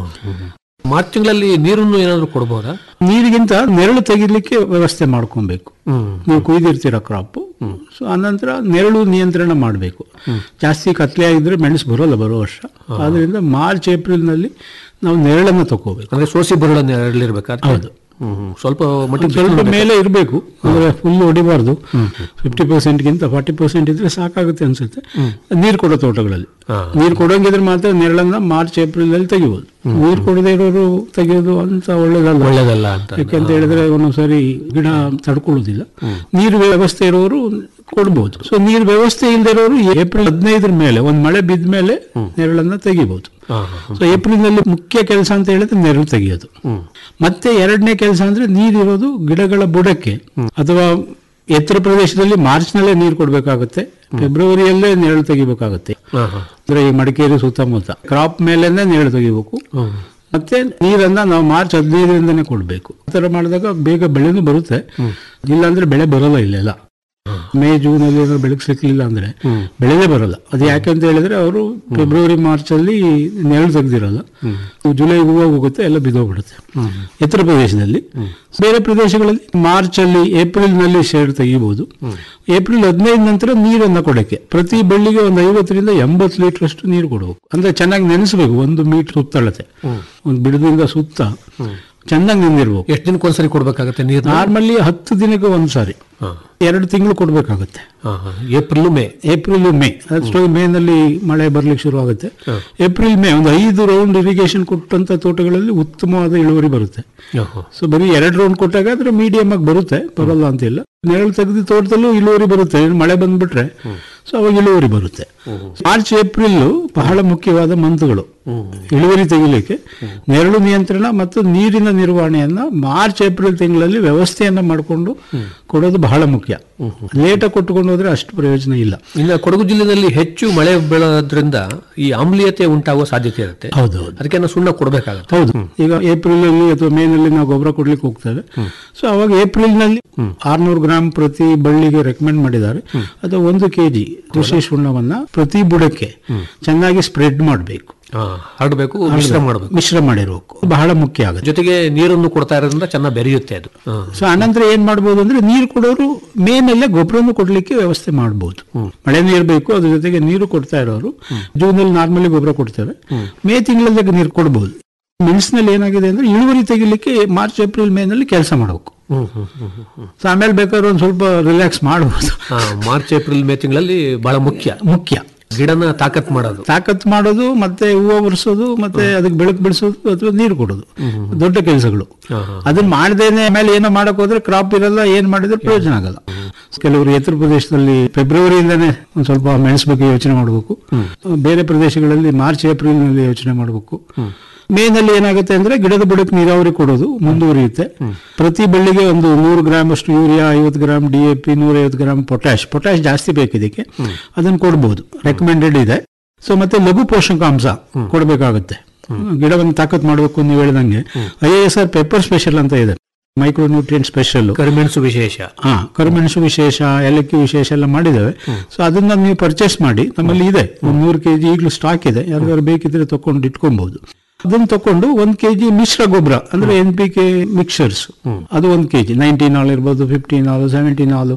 ಮಾರ್ಚ್ ತಿಂಗಳಲ್ಲಿ ನೀರನ್ನು ಏನಾದ್ರು ಕೊಡಬಹುದಾ ನೀರಿಗಿಂತ ನೆರಳು ತೆಗಿಲಿಕ್ಕೆ ವ್ಯವಸ್ಥೆ ಮಾಡ್ಕೊಬೇಕು ನೀವು ಕುಯ್ದಿರ್ತೀರ ಕ್ರಾಪ್ ಸೊ ಆನಂತರ ನೆರಳು ನಿಯಂತ್ರಣ ಮಾಡಬೇಕು ಜಾಸ್ತಿ ಕತ್ಲೆ ಆಗಿದ್ರೆ ಮೆಣಸು ಬರೋಲ್ಲ ಬರೋ ವರ್ಷ ಆದ್ರಿಂದ ಮಾರ್ಚ್ ಏಪ್ರಿಲ್ ನಲ್ಲಿ ನಾವು ನೆರಳನ್ನ ತಗೋಬೇಕು ಅಂದ್ರೆ ಸೋಸಿ ಬರಳ ನೆರಳಿರ್ಬೇಕಾದ್ರೆ ಹೌದು. ಹ್ಮ್, ಹ್ಮ್. ಸ್ವಲ್ಪ ಮಟ್ಟಿಗೆ ಸ್ವಲ್ಪ ಮೇಲೆ ಇರಬೇಕು ಅಂದ್ರೆ ಫುಲ್ ಹೊಡಿಬಾರ್ದು ಫಿಫ್ಟಿ ಪರ್ಸೆಂಟ್ಗಿಂತ ಫಾರ್ಟಿ ಪರ್ಸೆಂಟ್ ಇದ್ರೆ ಸಾಕಾಗುತ್ತೆ ಅನ್ಸುತ್ತೆ ನೀರು ಕೊಡೋ ತೋಟಗಳಲ್ಲಿ ಹಾ. ನೀರು ಕೊಡೋಂಗಿದ್ರೆ ಮಾತ್ರ ನೆರಳನ್ನ ಮಾರ್ಚ್ ಏಪ್ರಿಲ್ ಅಲ್ಲಿ ತೆಗಿಬೋದು ನೀರು ಕೊಡದೇ ಇರೋರು ತೆಗೆಯೋದು ಅಂತ ಒಳ್ಳೇದಲ್ಲ ಒಳ್ಳೇದಲ್ಲ ಅಂತ ಯಾಕೆಂತ ಹೇಳಿದ್ರೆ ಒಂದೊಂದ್ಸರಿ ಗಿಡ ತಡ್ಕೊಳ್ಳೋದಿಲ್ಲ ನೀರು ವ್ಯವಸ್ಥೆ ಇರೋರು ಕೊಡ್ಬೋದು ಸೊ ನೀರು ವ್ಯವಸ್ಥೆ ಇಲ್ಲದೆ ಇರೋರು ಏಪ್ರಿಲ್ ಹದಿನೈದರ ಮೇಲೆ ಒಂದ್ ಮಳೆ ಬಿದ್ದ ಮೇಲೆ ನೆರಳನ್ನ ತೆಗಿಬಹುದು ಹಾ, ಹಾ. ಸೊ ಏಪ್ರಿಲ್ ನಲ್ಲಿ ಮುಖ್ಯ ಕೆಲಸ ಅಂತ ಹೇಳಿದ್ರೆ ನೆರಳು ತೆಗೆಯೋದು ಮತ್ತೆ ಎರಡನೇ ಕೆಲಸ ಅಂದ್ರೆ ನೀರಿರೋದು ಗಿಡಗಳ ಬುಡಕ್ಕೆ ಅಥವಾ ಎತ್ತರ ಪ್ರದೇಶದಲ್ಲಿ ಮಾರ್ಚ್ ನಲ್ಲೇ ನೀರು ಕೊಡ್ಬೇಕಾಗುತ್ತೆ ಫೆಬ್ರವರಿಯಲ್ಲೇ ನೆರಳು ತೆಗಿಬೇಕಾಗುತ್ತೆ ಹಾ, ಹಾ. ಅಂದ್ರೆ ಈ ಮಡಿಕೇರಿ ಸುತ್ತಮುತ್ತ ಕ್ರಾಪ್ ಮೇಲೆನೆ ನೆರಳು ತೆಗಿಬೇಕು ಹ್ಮ್. ಮತ್ತೆ ನೀರನ್ನ ನಾವು ಮಾರ್ಚ್ ಹದಿನೈದರಿಂದನೇ ಕೊಡ್ಬೇಕು ಆ ತರ ಮಾಡಿದಾಗ ಬೇಗ ಬೆಳೆನೂ ಬರುತ್ತೆ ಇಲ್ಲಾಂದ್ರೆ ಬೆಳೆ ಬರೋಲ್ಲ ಇಲ್ಲೆಲ್ಲ ಮೇ ಜೂನ್ ಅಲ್ಲಿ ಏನಾದ್ರು ಬೆಳಕು ಸಿಕ್ಲಿಲ್ಲ ಅಂದ್ರೆ ಬೆಳೆದೇ ಬರಲ್ಲ ಅದು ಯಾಕೆ ಅಂತ ಹೇಳಿದ್ರೆ ಅವರು ಫೆಬ್ರವರಿ ಮಾರ್ಚ್ ಅಲ್ಲಿ ನೆರಳು ತೆಗ್ದಿರಲ್ಲ ಜುಲೈ ಹೂವು ಹೋಗುತ್ತೆ ಎಲ್ಲ ಬಿದ್ದೋಗ್ಬಿಡುತ್ತೆ ಎತ್ತರ ಪ್ರದೇಶದಲ್ಲಿ ಬೇರೆ ಪ್ರದೇಶಗಳಲ್ಲಿ ಮಾರ್ಚ್ ಅಲ್ಲಿ ಏಪ್ರಿಲ್ ನಲ್ಲಿ ಶೇಡ್ ತೆಗಿಬಹುದು ಏಪ್ರಿಲ್ ಹದಿನೈದು ನಂತರ ನೀರನ್ನ ಕೊಡಕ್ಕೆ ಪ್ರತಿ ಬಳ್ಳಿಗೆ ಒಂದು ಐವತ್ತರಿಂದ ಎಂಬತ್ತು ಲೀಟರ್ ಅಷ್ಟು ನೀರು ಕೊಡಬೇಕು ಅಂದ್ರೆ ಚೆನ್ನಾಗಿ ನೆನೆಸಬೇಕು ಒಂದು ಮೀಟರ್ ಸುತ್ತಳತೆ ಒಂದು ಬಿಡದಿಂದ ಸುತ್ತ ಚೆನ್ನಾಗಿ ನೆಂದಿರ್ಬೇಕು ಎಷ್ಟು ದಿನಕ್ಕೊಂದ್ಸರಿ ಕೊಡ್ಬೇಕಾಗತ್ತೆ ನೀರು ನಾರ್ಮಲಿ ಹತ್ತು ದಿನಕ್ಕೆ ಒಂದ್ಸಾರಿ ಎರಡು ತಿಂಗಳು ಕೊಡ್ಬೇಕಾಗುತ್ತೆ ಏಪ್ರಿಲ್ ಮೇ ಏಪ್ರಿಲ್ ಮೇ ಅಷ್ಟೊಂದು ಮೇ ನಲ್ಲಿ ಮಳೆ ಬರ್ಲಿಕ್ಕೆ ಶುರು ಆಗುತ್ತೆ ಏಪ್ರಿಲ್ ಮೇ ಒಂದು ಐದು ರೌಂಡ್ ಇರಿಗೇಷನ್ ಕೊಟ್ಟಂತ ತೋಟಗಳಲ್ಲಿ ಉತ್ತಮವಾದ ಇಳುವರಿ ಬರುತ್ತೆ ಸೊ ಬರೀ ಎರಡು ರೌಂಡ್ ಕೊಟ್ಟಾಗ ಅದ್ರ ಮೀಡಿಯಂ ಆಗಿ ಬರುತ್ತೆ ಬರಲ್ಲ ಅಂತಿಲ್ಲ ನೆರಳು ತೆಗೆದು ತೋಟದಲ್ಲೂ ಇಳುವರಿ ಬರುತ್ತೆ ಏನ್ ಮಳೆ ಬಂದ್ಬಿಟ್ರೆ ಸೊ ಅವಾಗ ಇಳುವರಿ ಬರುತ್ತೆ ಮಾರ್ಚ್ ಏಪ್ರಿಲ್ ಬಹಳ ಮುಖ್ಯವಾದ ಮಂತ್ಗಳು ಇಳುವರಿ ತೆಗಿಲಿಕ್ಕೆ ನೆರಳು ನಿಯಂತ್ರಣ ಮತ್ತು ನೀರಿನ ನಿರ್ವಹಣೆಯನ್ನ ಮಾರ್ಚ್ ಏಪ್ರಿಲ್ ತಿಂಗಳಲ್ಲಿ ವ್ಯವಸ್ಥೆಯನ್ನ ಮಾಡಿಕೊಂಡು ಕೊಡೋದು ಬಹಳ ಮುಖ್ಯ ಲೇಟಾಗಿ ಕೊಟ್ಟುಕೊಂಡು ಹೋದ್ರೆ ಅಷ್ಟು ಪ್ರಯೋಜನ ಇಲ್ಲ ಇನ್ನು ಕೊಡಗು ಜಿಲ್ಲೆಯಲ್ಲಿ ಹೆಚ್ಚು ಮಳೆ ಬೀಳೋದ್ರಿಂದ ಈ ಆಮ್ಲೀಯತೆ ಉಂಟಾಗುವ ಸಾಧ್ಯತೆ ಇರುತ್ತೆ ಹೌದು ಅದಕ್ಕೆ ನಾವು ಸುಣ್ಣ ಕೊಡಬೇಕಾಗತ್ತೆ ಹೌದು ಈಗ ಏಪ್ರಿಲ್ ಅಲ್ಲಿ ಅಥವಾ ಮೇ ನಲ್ಲಿ ನಾವು ಗೊಬ್ಬರ ಕೊಡ್ಲಿಕ್ಕೆ ಹೋಗ್ತೇವೆ ಸೊ ಅವಾಗ ಏಪ್ರಿಲ್ ನಲ್ಲಿ ಆರ್ನೂರು ಗ್ರಾಮ್ ಪ್ರತಿ ಬಳ್ಳಿಗೆ ರೆಕಮೆಂಡ್ ಮಾಡಿದ್ದಾರೆ ಅಥವಾ ಒಂದು ಕೆಜಿ ಕೃಷಿ ಸುಣ್ಣವನ್ನ ಪ್ರತಿ ಬುಡಕ್ಕೆ ಚೆನ್ನಾಗಿ ಸ್ಪ್ರೆಡ್ ಮಾಡಬೇಕು ಹರಡಬೇಕು ಮಿಶ್ರ ಮಾಡಬೇಕು ಮಿಶ್ರ ಮಾಡಿರಬೇಕು ಬಹಳ ಮುಖ್ಯ ಆಗುತ್ತೆ ಜೊತೆಗೆ ನೀರನ್ನು ಕೊಡ್ತಾ ಇರೋದ್ರಿಂದ ಚೆನ್ನಾಗಿ ಬೆರೆಯುತ್ತೆ ಅದು ಹ. ಸೊ ಅನಂತರ ಏನ್ ಮಾಡ್ಬೋದು ಅಂದ್ರೆ ನೀರು ಕೊಡೋರು ಮೇನಲ್ಲೇ ಗೊಬ್ಬರವನ್ನು ಕೊಡ್ಲಿಕ್ಕೆ ವ್ಯವಸ್ಥೆ ಮಾಡಬಹುದು ಮಳೆ ನೀರು ಬೇಕು ಅದ್ರ ಜೊತೆಗೆ ನೀರು ಕೊಡ್ತಾ ಇರೋರು ಜೂನ್ ಅಲ್ಲಿ ನಾರ್ಮಲಿ ಗೊಬ್ಬರ ಕೊಡ್ತೇವೆ ಮೇ ತಿಂಗಳಲ್ಲಿ ನೀರು ಕೊಡಬಹುದು ಮೆಣಸಿನಲ್ಲಿ ಏನಾಗಿದೆ ಅಂದ್ರೆ ಇಳುವರಿ ತೆಗಿಲಿಕ್ಕೆ ಮಾರ್ಚ್ ಏಪ್ರಿಲ್ ಮೇ ನಲ್ಲಿ ಕೆಲಸ ಮಾಡಬೇಕು ಹ್ಮ್, ಹ್ಮ್, ಹ್ಮ್, ಹ್ಮ್, ಹ್ಮ್. ಸೊ ಆಮೇಲೆ ಬೇಕಾದ್ರೆ ಒಂದ್ ಸ್ವಲ್ಪ ರಿಲ್ಯಾಕ್ಸ್ ಮಾಡಬಹುದು ಹಾ, ಮಾರ್ಚ್ ಏಪ್ರಿಲ್ ಮೇ ತಿಂಗಳಲ್ಲಿ ಬಹಳ ಮುಖ್ಯ ಮುಖ್ಯ ಗಿಡನ ತಾಕತ್ ಮಾಡೋದು ತಾಕತ್ ಮಾಡೋದು ಮತ್ತೆ ಹೂವು ಒರೆಸೋದು ಮತ್ತೆ ಅದಕ್ಕೆ ಬೆಳಕು ಬೆಳೆಸೋದು ಅಥವಾ ನೀರು ಕೊಡೋದು ದೊಡ್ಡ ಕೆಲಸಗಳು ಹಾ, ಹಾ. ಅದನ್ನ ಮಾಡದೇನೆ ಆಮೇಲೆ ಏನೋ ಮಾಡಕ್ ಹೋದ್ರೆ ಕ್ರಾಪ್ ಇರಲ್ಲ ಏನ್ ಮಾಡಿದ್ರೆ ಪ್ರಯೋಜನ ಆಗಲ್ಲ ಕೆಲವರು ಎತ್ತರ ಪ್ರದೇಶದಲ್ಲಿ ಫೆಬ್ರವರಿಯಿಂದಾನೇ ಒಂದ್ ಸ್ವಲ್ಪ ಮೆಣಸು ಬಗ್ಗೆ ಯೋಚನೆ ಮಾಡಬೇಕು ಬೇರೆ ಪ್ರದೇಶಗಳಲ್ಲಿ ಮಾರ್ಚ್ ಏಪ್ರಿಲ್ ನಲ್ಲಿ ಯೋಚನೆ ಮಾಡಬೇಕು ಮೇ ನಲ್ಲಿ ಏನಾಗುತ್ತೆ ಅಂದ್ರೆ ಗಿಡದ ಬುಡಕ್ಕೆ ನೀರಾವರಿ ಕೊಡೋದು ಮುಂದುವರಿಯುತ್ತೆ ಪ್ರತಿ ಬಳ್ಳಿಗೆ ಒಂದು ನೂರು ಗ್ರಾಮ್ ಅಷ್ಟು ಯೂರಿಯಾ ಐವತ್ತು ಗ್ರಾಮ್ ಡಿ ಎ ಪಿ ನೂರೈವತ್ತು ಗ್ರಾಮ್ ಪೊಟ್ಯಾಶ್ ಪೊಟ್ಯಾಶ್ ಜಾಸ್ತಿ ಬೇಕು ಇದಕ್ಕೆ ಅದನ್ನ ಕೊಡಬಹುದು ರೆಕಮೆಂಡೆಡ್ ಇದೆ ಸೊ ಮತ್ತೆ ಲಘು ಪೋಷಕಾಂಶ ಕೊಡಬೇಕಾಗುತ್ತೆ ಗಿಡವನ್ನು ತಾಕತ್ ಮಾಡಬೇಕು ನೀವು ಹೇಳಿದಂಗೆ I S R pepper special ಅಂತ ಇದೆ ಮೈಕ್ರೋ ನ್ಯೂಟ್ರಿಯೆಂಟ್ ಸ್ಪೆಷಲ್ ಕರಿಮೆಣಸು ವಿಶೇಷ ಹಾ ಕರಿಮೆಣಸು ವಿಶೇಷ ಏಲಕ್ಕಿ ವಿಶೇಷ ಎಲ್ಲ ಮಾಡಿದ್ದೇವೆ ಸೊ ಅದನ್ನ ನೀವು ಪರ್ಚೇಸ್ ಮಾಡಿ ನಮ್ಮಲ್ಲಿ ಇದೆ ಒಂದು ನೂರು ಕೆಜಿ ಈಗಲೂ ಸ್ಟಾಕ್ ಇದೆ ಯಾರಿಗಾರು ಬೇಕಿದ್ರೆ ತಕೊಂಡು ಇಟ್ಕೊಬಹುದು ಅದನ್ನ ತಕೊಂಡು ಒಂದ್ ಕೆಜಿ ಮಿಶ್ರ ಗೊಬ್ಬರ ಅಂದ್ರೆ ಎನ್ ಪಿ ಕೆ ಮಿಕ್ಸರ್ಸ್ ಅದು ಒಂದ್ ಕೆಜಿ ನೈನ್ಟೀನ್ ಆಲ್ ಇರ್ಬೋದು ಫಿಫ್ಟೀನ್ ಆಲ್ ಸೆವೆಂಟೀನ್ ಆಲ್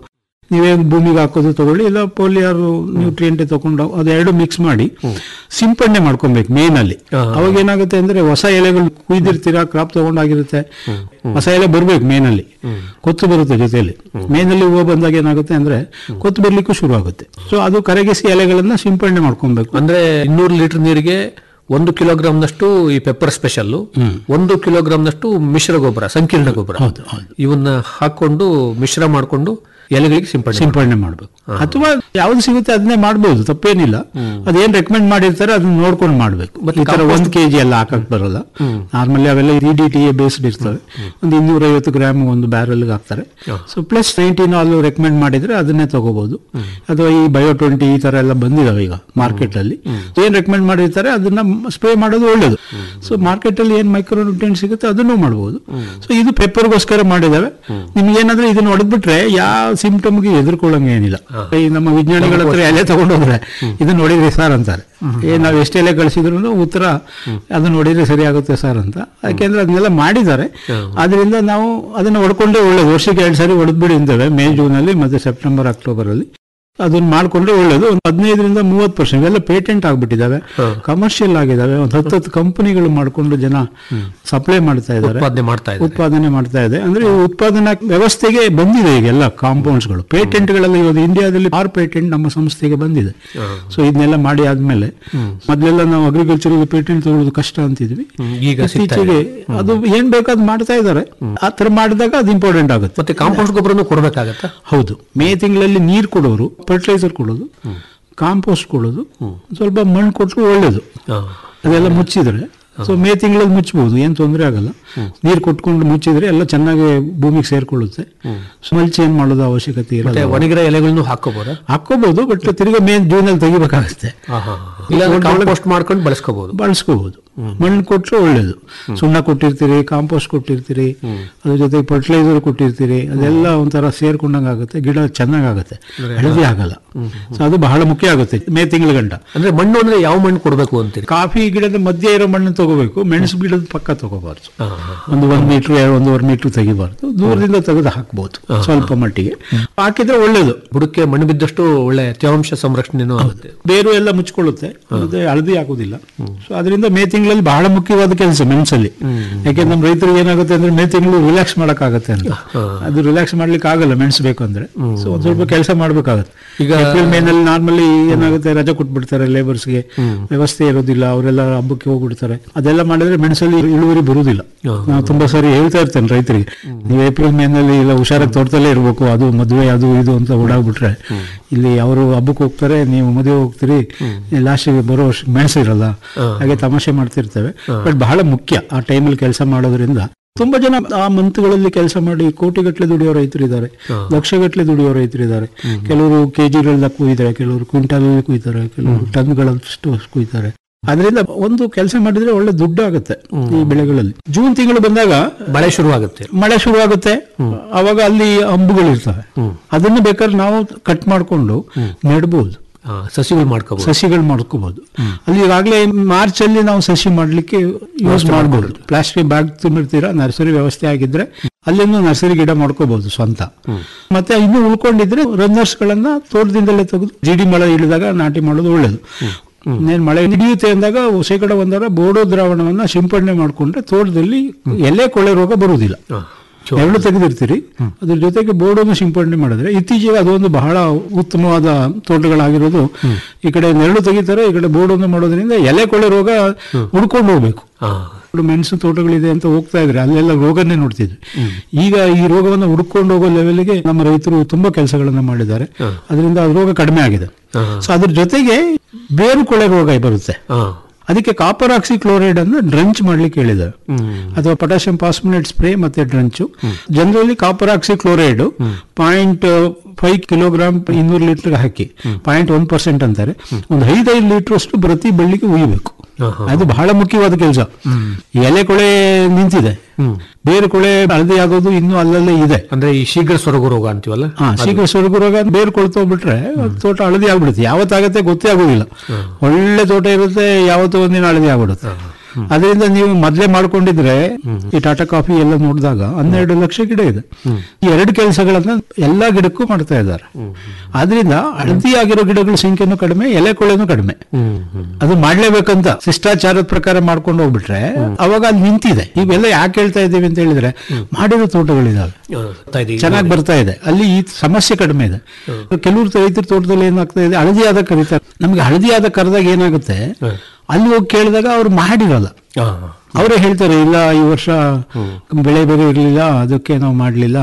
ನೀವೇ ಭೂಮಿಗೆ ಹಾಕೋದು ತಗೊಳ್ಳಿ ಇಲ್ಲ ಪೋಲಿಯಾರ್ ನ್ಯೂಟ್ರಿಯೆಂಟ್ ತಗೊಂಡು ಅದೆರಡು ಮಿಕ್ಸ್ ಮಾಡಿ ಸಿಂಪಡಣೆ ಮಾಡ್ಕೊಬೇಕು ಮೇನ್ ಅಲ್ಲಿ ಅವಾಗ ಏನಾಗುತ್ತೆ ಅಂದ್ರೆ ಹೊಸ ಎಲೆಗಳು ಕುಯ್ದಿರ್ತೀರಾ ಕ್ರಾಪ್ ತಗೊಂಡಾಗಿರುತ್ತೆ ಹೊಸ ಎಲೆ ಬರ್ಬೇಕು ಮೇನ್ ಅಲ್ಲಿ ಕೊತ್ತು ಬರುತ್ತೆ ಜೊತೆಯಲ್ಲಿ ಮೇನಲ್ಲಿ ಹೂವು ಬಂದಾಗ ಏನಾಗುತ್ತೆ ಅಂದ್ರೆ ಕೊತ್ತು ಬರ್ಲಿಕ್ಕೂ ಶುರು ಆಗುತ್ತೆ ಸೊ ಅದು ಕರಗಿಸಿ ಎಲೆಗಳನ್ನ ಸಿಂಪಡಣೆ ಮಾಡ್ಕೊಬೇಕು ಅಂದ್ರೆ ಇನ್ನೂರು ಲೀಟರ್ ನೀರಿಗೆ ಒಂದು ಕಿಲೋಗ್ರಾಮ್ನಷ್ಟು ಈ ಪೆಪ್ಪರ್ ಸ್ಪೆಷಲ್ ಒಂದು ಕಿಲೋಗ್ರಾಮ್ನಷ್ಟು ಮಿಶ್ರ ಗೊಬ್ಬರ ಸಂಕೀರ್ಣ ಗೊಬ್ಬರ ಹೌದು ಹೌದು ಇವನ್ನ ಹಾಕೊಂಡು ಮಿಶ್ರ ಮಾಡಿಕೊಂಡು ಎಲೆಗಳಿಗೆ ಸಿಂಪಡಣೆ ಸಿಂಪಡಣೆ ಮಾಡ್ಬೇಕು ಅಥವಾ ಯಾವ್ದು ಸಿಗುತ್ತೆ ಅದನ್ನೇ ಮಾಡ್ಬೋದು ತಪ್ಪೇನಿಲ್ಲ ಅದೇನ್ ರೆಕಮೆಂಡ್ ಮಾಡಿರ್ತಾರೆ ಅದನ್ನ ನೋಡ್ಕೊಂಡು ಮಾಡ್ಬೇಕು ಈ ತರ ಒಂದ್ ಕೆಜಿ ಎಲ್ಲ ಹಾಕಕ್ ಬರಲ್ಲ ನಾರ್ಮಲಿ ಅವೆಲ್ಲ ಇ ಡಿ ಟಿ ಬೇಸ್ಡ್ ಇರ್ತವೆ ಒಂದು ಇನ್ನೂರ ಐವತ್ತು ಗ್ರಾಮ್ ಒಂದು ಬ್ಯಾರಲ್ ಹಾಕ್ತಾರೆ so plus nineteen all recommend ಮಾಡಿದ್ರೆ ಅದನ್ನೇ ತಗೋಬಹುದು ಅಥವಾ ಈ ಬಯೋ ಟ್ವೆಂಟಿ ಈ ತರ ಎಲ್ಲ ಬಂದಿದಾವೆ ಈಗ ಮಾರ್ಕೆಟ್ ಅಲ್ಲಿ ಏನ್ ರೆಕಮೆಂಡ್ ಮಾಡಿರ್ತಾರೆ ಅದನ್ನ ಸ್ಪ್ರೇ ಮಾಡೋದು ಒಳ್ಳೇದು ಸೊ ಮಾರ್ಕೆಟ್ ಅಲ್ಲಿ ಏನ್ ಮೈಕ್ರೋ ನ್ಯೂಟ್ರಿಯೆಂಟ್ ಸಿಗುತ್ತೆ ಅದನ್ನು ಮಾಡಬಹುದು ಸೊ ಇದು ಪೆಪ್ಪರ್ಗೋಸ್ಕರ ಮಾಡಿದಾವೆ ನಿಮ್ಗೆ ಏನಾದ್ರೆ ಇದನ್ನ ಹೊಡೆದ್ಬಿಟ್ರೆ ಯಾವ ಸಿಂಪ್ಟಮ್ಗೆ ಎದುರ್ಕೊಳ್ಳಂಗೆ ಏನಿಲ್ಲ ಈ ನಮ್ಮ ವಿಜ್ಞಾನಿಗಳ ಹತ್ರ ಎಲೆ ತಗೊಂಡೋದ್ರೆ ಇದನ್ನ ನೋಡಿದ್ರಿ ಸರ್ ಅಂತಾರೆ ಏ ನಾವ್ ಎಷ್ಟು ಎಲೆ ಕಳಿಸಿದ್ರು ಉತ್ತರ ಅದನ್ನ ನೋಡಿದ್ರೆ ಸರಿ ಆಗುತ್ತೆ ಸರ್ ಅಂತ ಯಾಕೆಂದ್ರೆ ಅದನ್ನೆಲ್ಲ ಮಾಡಿದ್ದಾರೆ ಅದರಿಂದ ನಾವು ಅದನ್ನ ಹೊಡ್ಕೊಂಡ್ರೆ ಒಳ್ಳೇದು ವರ್ಷಕ್ಕೆ ಎರಡು ಸಾರಿ ಹೊಡೆದ್ಬಿಡಿ ಅಂತೇವೆ ಮೇ ಜೂನ್ ಅಲ್ಲಿ ಮತ್ತೆ ಸೆಪ್ಟೆಂಬರ್ ಅಕ್ಟೋಬರ್ ಅಲ್ಲಿ ಅದನ್ನ ಮಾಡ್ಕೊಂಡ್ರೆ ಒಳ್ಳೇದು ಒಂದು ಹದಿನೈದರಿಂದ ಮೂವತ್ತು ಪರ್ಸೆಂಟ್ ಇವೆಲ್ಲ ಪೇಟೆಂಟ್ ಆಗ್ಬಿಟ್ಟಿದಾವೆ ಕಮರ್ಷಿಯಲ್ ಆಗಿದಾವೆ ಒಂದು ಹತ್ತು ಹತ್ತು ಕಂಪನಿಗಳು ಮಾಡ್ಕೊಂಡು ಜನ ಸಪ್ಲೈ ಮಾಡ್ತಾ ಇದ್ದಾರೆ ಉತ್ಪಾದನೆ ಮಾಡ್ತಾ ಇದ್ದಾರೆ ಉತ್ಪಾದನೆ ಮಾಡ್ತಾ ಇದೆ ಅಂದ್ರೆ ಈ ಉತ್ಪಾದನಾ ವ್ಯವಸ್ಥೆಗೆ ಬಂದಿದೆ ಈಗ ಎಲ್ಲ ಕಾಂಪೌಂಡ್ಸ್ಗಳು ಪೇಟೆಂಟ್ಗಳಲ್ಲಿ ಇವತ್ತು ಇಂಡಿಯಾದಲ್ಲಿ ಆರ್ ಪೇಟೆಂಟ್ ನಮ್ಮ ಸಂಸ್ಥೆಗೆ ಬಂದಿದೆ ಸೊ ಇದನ್ನೆಲ್ಲ ಮಾಡಿ ಆದ್ಮೇಲೆ ಮೊದಲೆಲ್ಲ ನಾವು ಅಗ್ರಿಕಲ್ಚರ್ ಪೇಟೆಂಟ್ ತಗೊಳ್ಳೋದು ಕಷ್ಟ ಅಂತಿದ್ವಿ ಹ್ಮ್, ಈಗ ಸಿಗ್ತಾ ಇತ್ತೀಚೆಗೆ ಅದು ಏನ್ ಬೇಕಾದ್ ಮಾಡ್ತಾ ಇದ್ದಾರೆ ಆ ತರ ಮಾಡಿದಾಗ ಅದು ಇಂಪಾರ್ಟೆಂಟ್ ಆಗುತ್ತೆ ಮತ್ತೆ ಕಾಂಪೋಸ್ಟ್ ಗೊಬ್ಬರನು ಕೊಡ್ಬೇಕಾಗತ್ತಾ ಹೌದು ಮೇ ತಿಂಗಳಲ್ಲಿ ನೀರು ಕೊಡೋರು ಫರ್ಟಿಲೈಸರ್ ಕೊಡೋದು ಕಾಂಪೋಸ್ಟ್ ಕೊಡೋದು ಸ್ವಲ್ಪ ಮಣ್ಣು ಕೊಟ್ಟರು ಒಳ್ಳೇದು ಹಾ. ಅದೆಲ್ಲ ಮುಚ್ಚಿದ್ರೆ ಸೊ ಮೇ ತಿಂಗಳಲ್ಲಿ ಮುಚ್ಚಬಹುದು ಏನ್ ತೊಂದರೆ ಆಗಲ್ಲ ನೀರು ಕೊಟ್ಕೊಂಡು ಮುಚ್ಚಿದ್ರೆ ಎಲ್ಲ ಚೆನ್ನಾಗಿ ಭೂಮಿಗೆ ಸೇರ್ಕೊಳ್ಳುತ್ತೆ ಮಲ್ಚಿ ಏನ್ ಮಾಡೋದು ಅವಶ್ಯಕತೆ ಮತ್ತೆ ಇರಲ್ಲ ಒಣಗಿರೋ ಎಲೆಗಳನ್ನು ಹಾಕೋಬೋದಾ ಹಾಕೋಬಹುದು ಬಟ್ ತಿರ್ಗಾ ಮೇ ಜೂನ್ ಅಲ್ಲಿ ತೆಗಿಬೇಕಾಗುತ್ತೆ ಇಲ್ಲ ಕಾಂಪೋಸ್ಟ್ ಮಾಡ್ಕೊಂಡು ಬಳಸ್ಕೋಬಹುದು ಬಳಸ್ಕೋಬಹುದು ಮಣ್ಣು ಕೊಟ್ಟರೆ ಒಳ್ಳೇದು ಸುಣ್ಣ ಕೊಟ್ಟಿರ್ತೀರಿ ಕಾಂಪೋಸ್ಟ್ ಕೊಟ್ಟಿರ್ತೀರಿ ಅದ್ರ ಜೊತೆಗೆ ಫರ್ಟಿಲೈಸರ್ ಕೊಟ್ಟಿರ್ತೀರಿ ಅದೆಲ್ಲ ಒಂಥರ ಸೇರ್ಕೊಂಡಂಗೆ ಆಗುತ್ತೆ ಗಿಡ ಚೆನ್ನಾಗಾಗುತ್ತೆ ಹಳದಿ ಆಗಲ್ಲ ಸೊ ಅದು ಬಹಳ ಮುಖ್ಯ ಆಗುತ್ತೆ ಮೇ ತಿಂಗಳ ಗಂಟ ಅಂದ್ರೆ ಮಣ್ಣು ಅಂದ್ರೆ ಯಾವ ಮಣ್ಣು ಕೊಡಬೇಕು ಅಂತೀರಿ ಕಾಫಿ ಗಿಡದ ಮಧ್ಯೆ ಇರೋ ಮಣ್ಣು ತಗೋಬೇಕು ಮೆಣಸು ಗಿಡದ ಪಕ್ಕ ತಗೋಬಾರ್ದು ಹಾ, ಹಾ. ಒಂದು ಒಂದ್ ಮೀಟರ್ ಒಂದೂವರೆ ಮೀಟರ್ ತೆಗಿಬಾರ್ದು ದೂರದಿಂದ ತೆಗೆದು ಹಾಕ್ಬೋದು ಸ್ವಲ್ಪ ಮಟ್ಟಿಗೆ ಹಾಕಿದ್ರೆ ಒಳ್ಳೇದು ಬುಡಕ್ಕೆ ಮಣ್ಣು ಬಿದ್ದಷ್ಟು ಒಳ್ಳೆ ತೇವಾಂಶ ಸಂರಕ್ಷಣೆನೂ ಆಗುತ್ತೆ ಬೇರು ಎಲ್ಲ ಮುಚ್ಕೊಳ್ಳುತ್ತೆ ಮತ್ತೆ ಹಳದಿ ಆಗುದಿಲ್ಲ ಸೊ ಅದರಿಂದ ಮೇ ತಿಂಗಳಲ್ಲಿ ಬಹಳ ಮುಖ್ಯವಾದ ಕೆಲಸ ಮೆಣಸಲ್ಲಿ ಯಾಕೆಂದ್ರೆ ನಮ್ಮ ರೈತರಿಗೆ ಏನಾಗುತ್ತೆ ಅಂದ್ರೆ ಮೇ ತಿಂಗಳು ರಿಲ್ಯಾಕ್ಸ್ ಮಾಡಕ್ಕಾಗತ್ತೆ ಅಂತ ಅದು ರಿಲ್ಯಾಕ್ಸ್ ಮಾಡ್ಲಿಕ್ಕೆ ಆಗಲ್ಲ ಮೆಣಸು ಬೇಕು ಅಂದ್ರೆ ಸೊ ಒಂದ್ ಸ್ವಲ್ಪ ಕೆಲಸ ಮಾಡ್ಬೇಕಾಗತ್ತೆ ಈಗ ಏಪ್ರಿಲ್ ಮೇನಲ್ಲಿ ನಾರ್ಮಲಿ ಏನಾಗುತ್ತೆ ರಜೆ ಕೊಟ್ಬಿಡ್ತಾರೆ ಲೇಬರ್ಸ್ಗೆ ವ್ಯವಸ್ಥೆ ಇರೋದಿಲ್ಲ ಅವರೆಲ್ಲ ಹಬ್ಬಕ್ಕೆ ಹೋಗ್ಬಿಡ್ತಾರೆ ಅದೆಲ್ಲ ಮಾಡಿದ್ರೆ ಮೆಣಸಲ್ಲಿ ಇಳುವರಿ ಬರುವುದಿಲ್ಲ ನಾವು ತುಂಬಾ ಸಾರಿ ಹೇಳ್ತಾ ಇರ್ತೇನೆ ರೈತರಿಗೆ ನೀವು ಏಪ್ರಿಲ್ ಮೇನಲ್ಲಿ ಇಲ್ಲ ಹುಷಾರಾಗಿ ತೋಟದಲ್ಲೇ ಇರಬೇಕು ಅದು ಮದುವೆ ಅದು ಇದು ಅಂತ ಓಡಾಗ್ಬಿಟ್ರೆ ಇಲ್ಲಿ ಅವರು ಹಬ್ಬಕ್ಕೆ ಹೋಗ್ತಾರೆ ನೀವು ಮದುವೆ ಹೋಗ್ತೀರಿ ಲಾಸ್ಟಿಗೆ ಬರೋ ವರ್ಷ ಮೆಣಸು ಇರಲ್ಲ ಹಾಗೆ ತಮಾಷೆ ಮಾಡ್ತಿರ್ತೇವೆ ಬಟ್ ಬಹಳ ಮುಖ್ಯ ಆ ಟೈಮಲ್ಲಿ ಕೆಲಸ ಮಾಡೋದ್ರಿಂದ ತುಂಬಾ ಜನ ಆ ಮಂತ್ಗಳಲ್ಲಿ ಕೆಲಸ ಮಾಡಿ ಕೋಟಿಗಟ್ಟಲೆ ದುಡಿಯೋ ರೈತರಿದ್ದಾರೆ ಲಕ್ಷಗಟ್ಟಲೆ ದುಡಿಯೋ ರೈತರಿದ್ದಾರೆ ಕೆಲವರು ಕೆಜಿಗಳನ್ನ ಕುಯ್ತಾರೆ ಕೆಲವರು ಕ್ವಿಂಟಲ್ ಕುಯ್ತಾರೆ ಕೆಲವರು ಟನ್ಗಳಷ್ಟು ಕುಯ್ತಾರೆ ಅದರಿಂದ ಒಂದು ಕೆಲಸ ಮಾಡಿದ್ರೆ ಒಳ್ಳೆ ದುಡ್ಡು ಆಗುತ್ತೆ ಈ ಬೆಳೆಗಳಲ್ಲಿ ಜೂನ್ ತಿಂಗಳು ಬಂದಾಗ ಮಳೆ ಶುರುವಾಗುತ್ತೆ ಮಳೆ ಶುರುವಾಗುತ್ತೆ ಅವಾಗ ಅಲ್ಲಿ ಅಂಬುಗಳಿರ್ತವೆ ಅದನ್ನು ಬೇಕಾದ್ರೆ ನಾವು ಕಟ್ ಮಾಡ್ಕೊಂಡು ನೆಡ್ಬೋದು ಆ, ಸಸಿಗಳು ಮಾಡ್ಕೋಬಹುದು ಸಸಿಗಳು ಮಾಡ್ಕೋಬಹುದು ಅಲ್ಲಿ ಈಗಾಗಲೇ ಮಾರ್ಚ್ ಅಲ್ಲಿ ನಾವು ಸಸಿ ಮಾಡ್ಲಿಕ್ಕೆ ಯೂಸ್ ಮಾಡಬಹುದು ಪ್ಲಾಸ್ಟಿಕ್ ಬ್ಯಾಗ್ ತುಂಬಿರ್ತೀರಾ ನರ್ಸರಿ ವ್ಯವಸ್ಥೆ ಆಗಿದ್ರೆ ಅಲ್ಲಿಂದ ನರ್ಸರಿ ಗಿಡ ಮಾಡ್ಕೋಬಹುದು ಸ್ವಂತ ಮತ್ತೆ ಇನ್ನು ಉಳ್ಕೊಂಡಿದ್ರೆ ರನ್ನರ್ಸ್ ಗಳನ್ನ ತೋಟದಿಂದಲೇ ತೆಗೆದು ಜಿಡಿ ಮಳೆ ಇಳಿದಾಗ ನಾಟಿ ಮಾಡೋದು ಒಳ್ಳೇದು ಇನ್ನೇನ್ ಮಳೆ ಹಿಡಿಯುತ್ತೆ ಅಂದಾಗ ಶೇಕಡ ಒಂದರ ಬೋಡೋ ದ್ರಾವಣವನ್ನ ಸಿಂಪಡಣೆ ಮಾಡ್ಕೊಂಡ್ರೆ ತೋಟದಲ್ಲಿ ಎಲೆ ಕೊಳೆ ರೋಗ ಬರುವುದಿಲ್ಲ ಎರಡು ತೆಗೆದಿರ್ತೀರಿ ಅದ್ರ ಜೊತೆಗೆ ಬೋರ್ಡನ್ನು ಸಿಂಪಡಣೆ ಮಾಡಿದ್ರೆ ಇತ್ತೀಚೆಗೆ ಅದೊಂದು ಬಹಳ ಉತ್ತಮವಾದ ತೋಟಗಳಾಗಿರೋದು ಈ ಕಡೆ ನೆರಳು ತೆಗಿತಾರೆ ಈ ಕಡೆ ಬೋರ್ಡನ್ನು ಮಾಡೋದ್ರಿಂದ ಎಲೆ ಕೊಳೆ ರೋಗ ಹುಡ್ಕೊಂಡು ಹೋಗ್ಬೇಕು ಮೆಣಸು ತೋಟಗಳಿದೆ ಅಂತ ಹೋಗ್ತಾ ಇದ್ರೆ ಅಲ್ಲೆಲ್ಲ ರೋಗನೇ ನೋಡ್ತಿದ್ವಿ ಈಗ ಈ ರೋಗವನ್ನು ಹುಡ್ಕೊಂಡು ಹೋಗೋ ಲೆವೆಲ್ಗೆ ನಮ್ಮ ರೈತರು ತುಂಬಾ ಕೆಲಸಗಳನ್ನ ಮಾಡಿದ್ದಾರೆ ಅದರಿಂದ ಆ ರೋಗ ಕಡಿಮೆ ಆಗಿದೆ ಸೊ ಅದ್ರ ಜೊತೆಗೆ ಬೇರು ಕೊಳೆ ರೋಗ ಬರುತ್ತೆ ಅದಕ್ಕೆ ಕಾಪರ್ ಆಕ್ಸಿ ಕ್ಲೋರೈಡ್ ಅನ್ನು ಡ್ರಂಚ್ ಮಾಡ್ಲಿಕ್ಕೆ ಹೇಳಿದ್ದಾರೆ ಅಥವಾ ಪೊಟ್ಯಾಷಿಯಂ ಪಾಸ್ಮಿನೇಟ್ ಸ್ಪ್ರೇ ಮತ್ತೆ drench generally copper oxy chloride point five kilogram ಇನ್ನೂರು ಲೀಟರ್ ಹಾಕಿ ಪಾಯಿಂಟ್ ಒನ್ ಪರ್ಸೆಂಟ್ ಅಂತಾರೆ ಒಂದು ಐದೈದು ಲೀಟರ್ ಅಷ್ಟು ಪ್ರತಿ ಬಳ್ಳಿಗೆ ಉಯ್ಯಬೇಕು ಅದು ಬಹಳ ಮುಖ್ಯವಾದ ಕೆಲಸ ಎಲೆ ಕೊಳೆ ನಿಂತಿದೆ ಬೇರೆ ಕೊಳೆ ಹಳದಿ ಆಗೋದು ಇನ್ನೂ ಅಲ್ಲಲ್ಲೇ ಇದೆ ಅಂದ್ರೆ ಈ ಶೀಘ್ರ ಸೊರಗು ರೋಗ ಅಂತೀವಲ್ಲ ಹಾ ಶೀಘ್ರ ಸೊರಗು ರೋಗ ಬೇರೆ ಕೊಳ್ತೋಗ್ಬಿಟ್ರೆ ತೋಟ ಹಳದಿ ಆಗ್ಬಿಡುತ್ತೆ ಯಾವತ್ತಾಗತ್ತೆ ಗೊತ್ತೇ ಆಗೋದಿಲ್ಲ ಒಳ್ಳೆ ತೋಟ ಇರುತ್ತೆ ಯಾವತ್ತೋ ಒಂದಿನ ಹಳದಿ ಆಗ್ಬಿಡುತ್ತೆ ಅದರಿಂದ ನೀವು ಮೊದಲೇ ಮಾಡ್ಕೊಂಡಿದ್ರೆ ಈ ಟಾಟಾ ಕಾಫಿ ಎಲ್ಲ ನೋಡಿದಾಗ ಹನ್ನೆರಡು ಲಕ್ಷ ಗಿಡ ಇದೆ ಈ ಎರಡು ಕೆಲಸಗಳನ್ನ ಎಲ್ಲಾ ಗಿಡಕ್ಕೂ ಮಾಡ್ತಾ ಇದ್ದಾರೆ ಆದ್ರಿಂದ ಹಳದಿ ಆಗಿರೋ ಗಿಡಗಳ ಸಂಖ್ಯೆನೂ ಕಡಿಮೆ ಎಲೆ ಕೊಳೆನೂ ಕಡಿಮೆ ಅದು ಮಾಡ್ಲೇಬೇಕಂತ ಶಿಷ್ಟಾಚಾರದ ಪ್ರಕಾರ ಮಾಡ್ಕೊಂಡು ಹೋಗ್ಬಿಟ್ರೆ ಅವಾಗ ಅಲ್ಲಿ ನಿಂತಿದೆ ಇವೆಲ್ಲ ಯಾಕೆ ಹೇಳ್ತಾ ಇದ್ದೀವಿ ಅಂತ ಹೇಳಿದ್ರೆ ಮಾಡಿರೋ ತೋಟಗಳಿದಾವೆ ಚೆನ್ನಾಗಿ ಬರ್ತಾ ಇದೆ ಅಲ್ಲಿ ಈ ಸಮಸ್ಯೆ ಕಡಿಮೆ ಇದೆ ಕೆಲವರು ರೈತರ ತೋಟದಲ್ಲಿ ಏನಾಗ್ತಾ ಇದೆ ಹಳದಿ ಆದ ಕರೀತಾರೆ ನಮ್ಗೆ ಹಳದಿ ಆದ ಕರೆದಾಗ ಏನಾಗುತ್ತೆ ಅಲ್ಲಿ ಹೋಗಿ ಕೇಳಿದಾಗ ಅವ್ರು ಮಾಡಿರಲ್ಲ ಅವರೇ ಹೇಳ್ತಾರೆ ಇಲ್ಲ ಈ ವರ್ಷ ಬೆಳೆ ಬೇರೆ ಇರಲಿಲ್ಲ ಅದಕ್ಕೆ ನಾವು ಮಾಡಲಿಲ್ಲ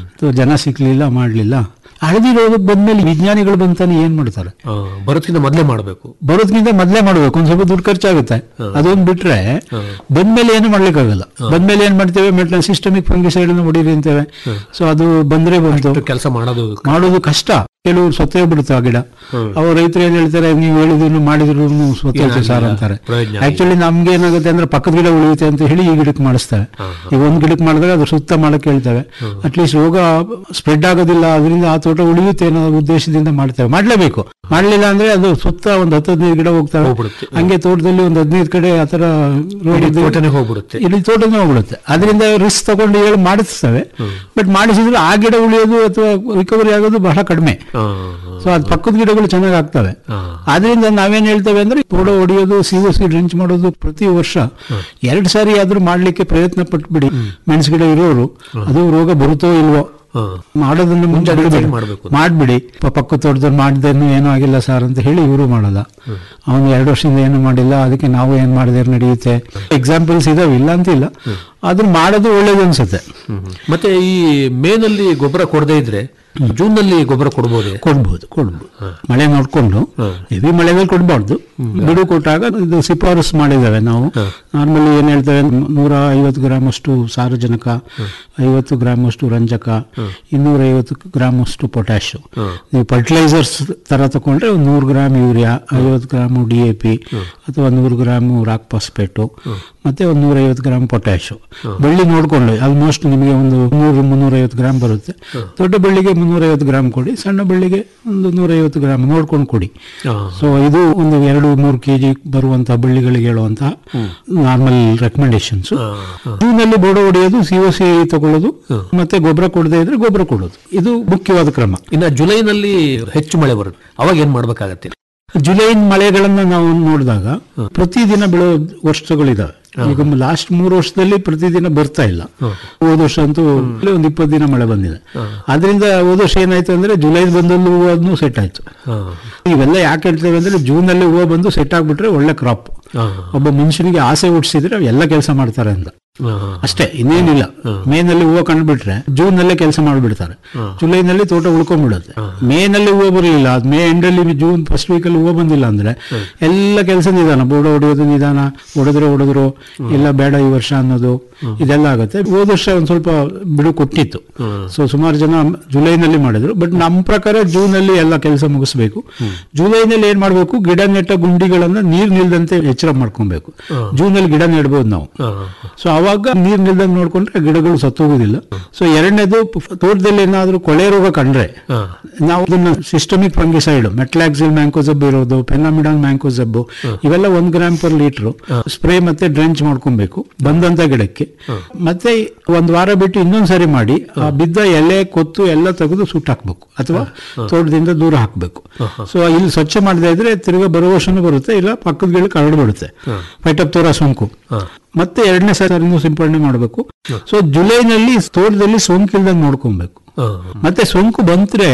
ಜನ ಸಿಕ್ಲಿಲ್ಲ ಮಾಡಲಿಲ್ಲ ಹಳದಿ ರೋಗಕ್ಕೆ ಬಂದ್ಮೇಲೆ ವಿಜ್ಞಾನಿಗಳು ಬಂತಾನೆ ಏನ್ ಮಾಡ್ತಾರೆ ಬರೋದ್ಕಿಂತ ಮೊದಲೇ ಮಾಡಬೇಕು ಬರೋದ್ಕಿಂತ ಮೊದಲೇ ಮಾಡ್ಬೇಕು ಒಂದ್ ಸ್ವಲ್ಪ ದುಡ್ಡು ಖರ್ಚಾಗುತ್ತೆ ಅದೊಂದು ಬಿಟ್ರೆ ಬಂದ್ಮೇಲೆ ಏನು ಮಾಡ್ಲಿಕ್ಕಾಗಲ್ಲ ಬಂದ್ಮೇಲೆ ಏನ್ ಮಾಡ್ತೇವೆ ಮೆಟ್ಲ ಸಿಸ್ಟಮಿಕ್ ಫಂಗಿಸೈಡ್ ಅನ್ನು ಹೊಡೀರಿ ಅಂತೇವೆ ಸೊ ಅದು ಬಂದ್ರೆ ಬಂತು ಕೆಲಸ ಮಾಡೋದು ಮಾಡೋದು ಕಷ್ಟ ಕೆಲವರು ಸತ್ತೇ ಬಿಡುತ್ತೆ ಆ ಗಿಡ ಅವ್ರ ರೈತರು ಏನ್ ಹೇಳ್ತಾರೆ ನೀವು ಹೇಳಿದ್ರು ಮಾಡಿದ್ರು ಸತ್ತೋಯ್ತು ಸರ್ ಅಂತಾರೆ ಪ್ರಯೋಜನ ಆಕ್ಚುಲಿ ನಮ್ಗೆ ಏನಾಗುತ್ತೆ ಅಂದ್ರೆ ಪಕ್ಕದ ಗಿಡ ಉಳಿಯುತ್ತೆ ಅಂತ ಹೇಳಿ ಈ ಗಿಡಕ್ಕೆ ಮಾಡಿಸ್ತೇವೆ ಈಗ ಒಂದ್ ಗಿಡಕ್ಕೆ ಮಾಡಿದಾಗ ಅದು ಸುತ್ತ ಮಾಡಕ್ ಹೇಳ್ತೇವೆ ಅಟ್ಲೀಸ್ಟ್ ರೋಗ ಸ್ಪ್ರೆಡ್ ಆಗೋದಿಲ್ಲ ಅದರಿಂದ ಆ ತೋಟ ಉಳಿಯುತ್ತೆ ಅನ್ನೋ ಉದ್ದೇಶದಿಂದ ಮಾಡ್ತೇವೆ ಮಾಡ್ಲೇಬೇಕು ಮಾಡ್ಲಿಲ್ಲ ಅಂದ್ರೆ ಅದು ಸುತ್ತ ಒಂದ್ ಹತ್ತು ಹದಿನೈದು ಗಿಡ ಹೋಗ್ತವೆ ಹೋಗ್ಬಿಡುತ್ತೆ. ಹಂಗೆ ತೋಟದಲ್ಲಿ ಒಂದ್ ಹದಿನೈದು ಕಡೆ ಆತರ ರೋಗ ಇಡೀ ತೋಟನೇ ಹೋಗ್ಬಿಡುತ್ತೆ ಇಲ್ಲಿ ತೋಟನೇ ಹೋಗ್ಬಿಡುತ್ತೆ ಅದರಿಂದ ರಿಸ್ಕ್ ತಗೊಂಡು ಹೇಳಿ ಮಾಡಿಸ್ತವೆ ಬಟ್ ಮಾಡಿಸಿದ್ರೆ ಆ ಗಿಡ ಉಳಿಯೋದು ಅಥವಾ ರಿಕವರಿ ಆಗೋದು ಬಹಳ ಕಡಿಮೆ ಆ, ಸೊ ಅದು ಪಕ್ಕದ ಗಿಡಗಳು ಚೆನ್ನಾಗಿ ಆಗ್ತವೆ ಆ, ಆದ್ರಿಂದ ನಾವೇನ್ ಹೇಳ್ತೇವೆ ಅಂದ್ರೆ ತೋಡ ಹೊಡೆಯೋದು ಸಿ ಒ ಸಿ ಡ್ರಿಂಚ್ ಮಾಡೋದು ಪ್ರತಿ ವರ್ಷ ಎರಡು ಸಾರಿ ಆದ್ರೂ ಮಾಡ್ಲಿಕ್ಕೆ ಪ್ರಯತ್ನ ಪಟ್ಬಿಡಿ ಮೆಣಸು ಗಿಡ ಇರೋರು ಅದು ರೋಗ ಬರುತ್ತೋ ಇಲ್ವೋ ಆ. ಮಾಡೋದನ್ನ ಮುಂಚೆ ಮುಂಜಾಗ್ರತೆ ಬಿಡಬೇಡಿ. ಮಾಡ್ಬೇಕು. ಮಾಡ್ಬಿಡಿ ಪ- ಪಕ್ಕ ತೋಟದಲ್ಲಿ ಮಾಡಿದ್ದೇನು ಏನೂ ಆಗಿಲ್ಲ ಸರ್ ಅಂತ ಹೇಳಿ ಇವರು ಮಾಡಲ್ಲ ಅವನು ಎರಡು ವರ್ಷದಿಂದ ಏನು ಮಾಡಿಲ್ಲ ಅದಕ್ಕೆ ನಾವು ಏನ್ ಮಾಡಿದ್ರೆ ನಡೆಯುತ್ತೆ ಎಕ್ಸಾಂಪಲ್ಸ್ ಇದಾವೆ ಇಲ್ಲ ಅಂತಿಲ್ಲ ಆದ್ರೂ ಮಾಡೋದು ಒಳ್ಳೇದು ಅನ್ಸುತ್ತೆ ಹ್ಮ್. ಮತ್ತೆ ಈ ಮೇನಲ್ಲಿ ಗೊಬ್ಬರ ಕೊಡದೇ ಇದ್ರೆ ಜೂನ್ ನಲ್ಲಿ ಗೊಬ್ಬರ ಕೊಡಬಹುದೇ ಕೊಡ್ಬೋದು ಕೊಡ್ಬೋದು ಮಳೆ ನೋಡ್ಕೊಂಡು ಹೆವಿ ಮಳೆದಲ್ಲಿ ಕೊಡ್ಬಾರ್ದು ಬಿಡು ಕೊಟ್ಟಾಗ ಇದು ಶಿಫಾರಸ್ ಮಾಡಿದ್ದೇವೆ ನಾವು ನಾರ್ಮಲಿ ಏನ್ ಹೇಳ್ತೇವೆ ನೂರ ಐವತ್ತು ಗ್ರಾಮ್ ಅಷ್ಟು ಸಾರಜನಕ ಐವತ್ತು ಗ್ರಾಮ್ ಅಷ್ಟು ರಂಜಕ ಇನ್ನೂರ ಐವತ್ತು ಗ್ರಾಮ್ ಅಷ್ಟು ಪೊಟ್ಯಾಶ್ ನೀವು ಫರ್ಟಿಲೈಸರ್ಸ್ ತರ ತಗೊಂಡ್ರೆ ಒಂದು ನೂರು ಗ್ರಾಮ್ ಯೂರಿಯಾ ಐವತ್ತು ಗ್ರಾಮ್ ಡಿ ಎ ಪಿ ಅಥವಾ ನೂರು ಗ್ರಾಮ್ ರಾಕ್ ಫಾಸ್ಫೇಟು ಮತ್ತೆ ಒಂದು ನೂರ ಐವತ್ತು ಗ್ರಾಮ್ ಪೊಟ್ಯಾಶ್ ಬೆಳ್ಳಿ ನೋಡ್ಕೊಂಡು ಆಲ್ಮೋಸ್ಟ್ ನಿಮಗೆ ಒಂದು ನೂರು ಮುನ್ನೂರೈವತ್ತು ಗ್ರಾಮ್ ಬರುತ್ತೆ ದೊಡ್ಡ ಬೆಳ್ಳಿಗೆ ಮುನ್ನೂರೈವತ್ತು ಗ್ರಾಮ್ ಕೊಡಿ ಸಣ್ಣ ಬೆಳ್ಳಿಗೆ ಒಂದು ನೂರೈವತ್ತು ಗ್ರಾಮ್ ನೋಡ್ಕೊಂಡು ಕೊಡಿ ಆ, ಸೊ ಇದು ಒಂದು ಎರಡು ಮೂರು ಕೆಜಿ ಬರುವಂತಹ ಬಳ್ಳಿಗಳಿಗೆ ಹೇಳುವಂತಹ ನಾರ್ಮಲ್ ರೆಕಮೆಂಡೇಶನ್ಸ್ ಜೂನಲ್ಲಿ ಬೋಡ ಹೊಡೆಯೋದು ಸಿ ಒ ಸಿ ತಗೊಳ್ಳೋದು ಮತ್ತೆ ಗೊಬ್ಬರ ಕೊಡದೇ ಇದ್ರೆ ಗೊಬ್ಬರ ಕೊಡೋದು ಇದು ಮುಖ್ಯವಾದ ಕ್ರಮ ಇನ್ನ ಜುಲೈನಲ್ಲಿ ಹೆಚ್ಚು ಮಳೆ ಬರುತ್ತೆ ಅವಾಗ ಏನ್ ಮಾಡ್ಬೇಕಾಗತ್ತೆ ಜುಲೈ ಮಳೆಗಳನ್ನ ನಾವು ನೋಡಿದಾಗ ಪ್ರತಿದಿನ ಬೀಳೋ ವರ್ಷಗಳಿದಾವೆ ಈಗ ಲಾಸ್ಟ್ ಮೂರು ವರ್ಷದಲ್ಲಿ ಪ್ರತಿದಿನ ಬರ್ತಾ ಇಲ್ಲ ಹೋದ ವರ್ಷ ಅಂತೂ ಒಂದು ಇಪ್ಪತ್ತು ದಿನ ಮಳೆ ಬಂದಿದೆ ಅದರಿಂದ ಹೋದ ವರ್ಷ ಏನಾಯ್ತು ಅಂದ್ರೆ ಜುಲೈ ಬಂದಲ್ಲೂ ಹೂವು ಸೆಟ್ ಆಯ್ತು ಆ, ಇವೆಲ್ಲ ಯಾಕೆ ಹೇಳ್ತೇವೆ ಅಂದ್ರೆ ಜೂನ್ ಅಲ್ಲಿ ಹೂವು ಬಂದು ಸೆಟ್ ಆಗ್ಬಿಟ್ರೆ ಒಳ್ಳೆ ಕ್ರಾಪ್ ಆ, ಒಬ್ಬ ಮನುಷ್ಯನಿಗೆ ಆಸೆ ಹುಟ್ಟಿಸಿದ್ರೆ ಎಲ್ಲ ಕೆಲಸ ಮಾಡ್ತಾರೆ ಅಂತ ಆ, ಅಷ್ಟೇ ಇನ್ನೇನಿಲ್ಲ ಮೇನಲ್ಲಿ ಹೂವು ಕಂಡುಬಿಟ್ರೆ ಜೂನ್ ನಲ್ಲೇ ಕೆಲಸ ಮಾಡಿಬಿಡ್ತಾರೆ ಜುಲೈನಲ್ಲಿ ತೋಟ ಉಳ್ಕೊಂಡ್ಬಿಡುತ್ತೆ ಮೇನಲ್ಲಿ ಹೂವು ಬರಲಿಲ್ಲ ಅದ್ ಮೇ ಎಂಡಲ್ಲಿ ಜೂನ್ ಫಸ್ಟ್ ವೀಕ್ ಅಲ್ಲಿ ಹೂವು ಬಂದಿಲ್ಲ ಅಂದ್ರೆ ಎಲ್ಲ ಕೆಲಸ ನಿಧಾನ ಬೋಡ ಹೊಡೆಯೋದು ನಿಧಾನ ಹೊಡೆದ್ರೆ ಹೊಡೆದ್ರು ಇಲ್ಲ ಬೇಡ ಈ ವರ್ಷ ಅನ್ನೋದು ಇದೆಲ್ಲ ಆಗುತ್ತೆ ಹೋದ ವರ್ಷ ಒಂದ್ ಸ್ವಲ್ಪ ಬಿಡು ಕೊಟ್ಟಿತ್ತು ಸೊ ಸುಮಾರು ಜನ ಜುಲೈನಲ್ಲಿ ಮಾಡಿದ್ರು ಬಟ್ ನಮ್ಮ ಪ್ರಕಾರ ಜೂನ್ ಅಲ್ಲಿ ಎಲ್ಲ ಕೆಲಸ ಮುಗಿಸ್ಬೇಕು ಜುಲೈನಲ್ಲಿ ಏನ್ ಮಾಡ್ಬೇಕು ಗಿಡ ನೆಟ್ಟ ಗುಂಡಿಗಳನ್ನ ನೀರ್ ನಿಲ್ದಂತೆ ಎಚ್ಚರ ಮಾಡ್ಕೊಬೇಕು ಜೂನ್ ಅಲ್ಲಿ ಗಿಡ ನೆಡ್ಬೋದು ನಾವು ಆ, ಸೊ ಅವಾಗ ನೀರ್ ನಿಲ್ದಂಗೆ ನೋಡ್ಕೊಂಡ್ರೆ ಗಿಡಗಳು ಸತ್ತೋಗೋದಿಲ್ಲ ಸೊ ಎರಡನೇದು ಪ್- ತೋಟದಲ್ಲಿ ಏನಾದ್ರೂ ಕೊಳೆ ರೋಗ ಕಂಡ್ರೆ ಆ, ನಾವು ಅದನ್ನ ಸಿಸ್ಟಮಿಕ್ ಫಂಗಿಸೈಡ್ ಮೆಟ್ಲಾಕ್ಸಿಲ್ ಮ್ಯಾಂಕೋಸಬ್ ಇರೋದು ಪೆನಾಮಿಡಾನ್ ಮ್ಯಾಂಕೋಸಬ್ ಇವೆಲ್ಲ ಒಂದ್ ಗ್ರಾಮ್ ಪರ್ ಲೀಟರ್ ಸ್ಪ್ರೇ ಮತ್ತೆ ಡ್ರೆಂಚ್ ಮಾಡ್ಕೊಬೇಕು ಬಂದಂತ ಗಿಡಕ್ಕೆ ಮತ್ತೆ ಒಂದ್ ವಾರ ಬಿಟ್ಟು ಇನ್ನೊಂದ್ ಸರಿ ಮಾಡಿ ಆ ಬಿದ್ದ ಎಲೆ ಕೊತ್ತು ಎಲ್ಲ ತೆಗೆದು ಸುಟ್ಟು ಹಾಕ್ಬೇಕು ಅಥವಾ ತೋಟದಿಂದ ದೂರ ಹಾಕ್ಬೇಕು ಸೊ ಇಲ್ಲಿ ಸ್ವಚ್ಛ ಮಾಡದೇ ಇದ್ರೆ ತಿರ್ಗಾ ಬರೋ ವರ್ಷನೂ ಬರುತ್ತೆ ಇಲ್ಲ ಪಕ್ಕದ ಗಿಡಕ್ಕೆ ಹರಡು ಬಿಡುತ್ತೆ ಫೈಟಪ್ತೋರಾ ಸೋಂಕು ಆ, ಮತ್ತೆ ಎರಡನೇ ಸಾರಿನೂ ಸಿಂಪಡಣೆ ಮಾಡಬೇಕು ಸೊ ಜುಲೈನಲ್ಲಿ ತೋಟದಲ್ಲಿ ಸೋಂಕು ಇಲ್ದಂಗೆ ನೋಡ್ಕೊಬೇಕು ಆ, ಮತ್ತೆ ಸೋಂಕು ಬಂದ್ರೆ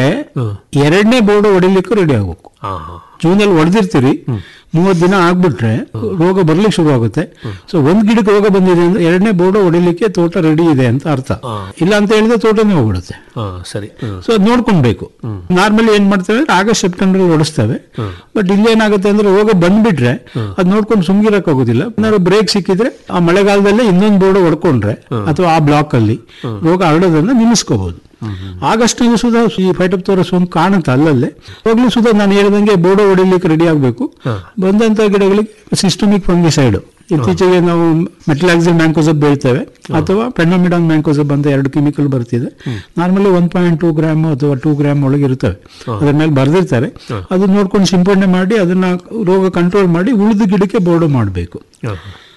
ಎರಡನೇ ಬೋರ್ಡ್ ಹೊಡಿಲಿಕ್ಕೆ ರೆಡಿ ಆಗ್ಬೇಕು ಆ, ಆ. ಜೂನಲ್ಲಿ ಹೊಡೆದಿರ್ತೀರಿ ಮೂವತ್ತು ದಿನ ಆಗ್ಬಿಟ್ರೆ ರೋಗ ಬರ್ಲಿಕ್ಕೆ ಶುರು ಆಗುತ್ತೆ ಸೊ ಒಂದ್ ಗಿಡಕ್ಕೆ ರೋಗ ಬಂದಿದೆ ಅಂದ್ರೆ ಎರಡನೇ ಬೋರ್ಡ್ ಹೊಡಿಲಿಕ್ಕೆ ತೋಟ ರೆಡಿ ಇದೆ ಅಂತ ಅರ್ಥ ಇಲ್ಲ ಅಂತ ಹೇಳಿದ್ರೆ ತೋಟನೇ ಹೋಗ್ಬಿಡುತ್ತೆ ಆ, ಸರಿ ಹ್ಮ್. ಸೊ ಅದ್ ನೋಡ್ಕೊಬೇಕು ನಾರ್ಮಲಿ ಏನ್ ಮಾಡ್ತೇವೆ ಅಂದ್ರೆ ಆಗಸ್ಟ್ ಸೆಪ್ಟೆಂಬರ್ ಹೊಡಿಸ್ತೇವೆ ಬಟ್ ಇಲ್ಲೇನಾಗುತ್ತೆ ಅಂದ್ರೆ ರೋಗ ಬಂದ್ಬಿಟ್ರೆ ಅದ್ ನೋಡ್ಕೊಂಡು ಸುಮ್ಗಿರಕ್ ಆಗೋದಿಲ್ಲ ಏನಾದ್ರು ಬ್ರೇಕ್ ಸಿಕ್ಕಿದ್ರೆ ಆ ಮಳೆಗಾಲದಲ್ಲೇ ಇನ್ನೊಂದು ಬೋರ್ಡ್ ಹೊಡ್ಕೊಂಡ್ರೆ ಅಥವಾ ಆ ಬ್ಲಾಕ್ ಅಲ್ಲಿ ರೋಗ ಹರಡೋದನ್ನ ನಿಲ್ಲಿಸ್ಕೋಬಹುದು ಆಗಸ್ಟ್ ನಲ್ಲಿ ಸುಧಾ ಈ ಫೈಟಪ್ತೋರ ಸೋಂಕು ಕಾಣುತ್ತೆ ಅಲ್ಲಲ್ಲೇ ಹೋಗ್ಲಿ ಸುಧಾ ನಾನು ಹೇಳಿದಂಗೆ ಬೋರ್ಡ್ ಹೊಡಿಲಿಕ್ಕೆ ರೆಡಿ ಆಗ್ಬೇಕು ಬಂದಂತ ಗಿಡಗಳಿಗೆ ಸಿಸ್ಟಮಿಕ್ ಫಂಗಿಸೈಡ್ ಇತ್ತೀಚೆಗೆ ನಾವು ಮೆಟಲಾಕ್ಸಿಲ್ ಮ್ಯಾಂಕೋಸಬ್ ಬೆಳಿತೇವೆ ಅಥವಾ ಪೆನೋಮಿಡಾನ್ ಮ್ಯಾಂಕೋಸಬ್ ಅಂತ ಎರಡು ಕೆಮಿಕಲ್ ಬರ್ತಿದೆ normally one point two gram ಅಥವಾ ಟೂ ಗ್ರಾಮ್ ಒಳಗೆ ಇರ್ತವೆ ಅದ್ರ ಮೇಲೆ ಬರ್ದಿರ್ತಾರೆ ಅದು ನೋಡ್ಕೊಂಡು ಸಿಂಪಡಣೆ ಮಾಡಿ ಅದನ್ನ ರೋಗ ಕಂಟ್ರೋಲ್ ಮಾಡಿ ಉಳಿದ ಗಿಡಕ್ಕೆ ಬೋರ್ಡು ಮಾಡಬೇಕು ಆ,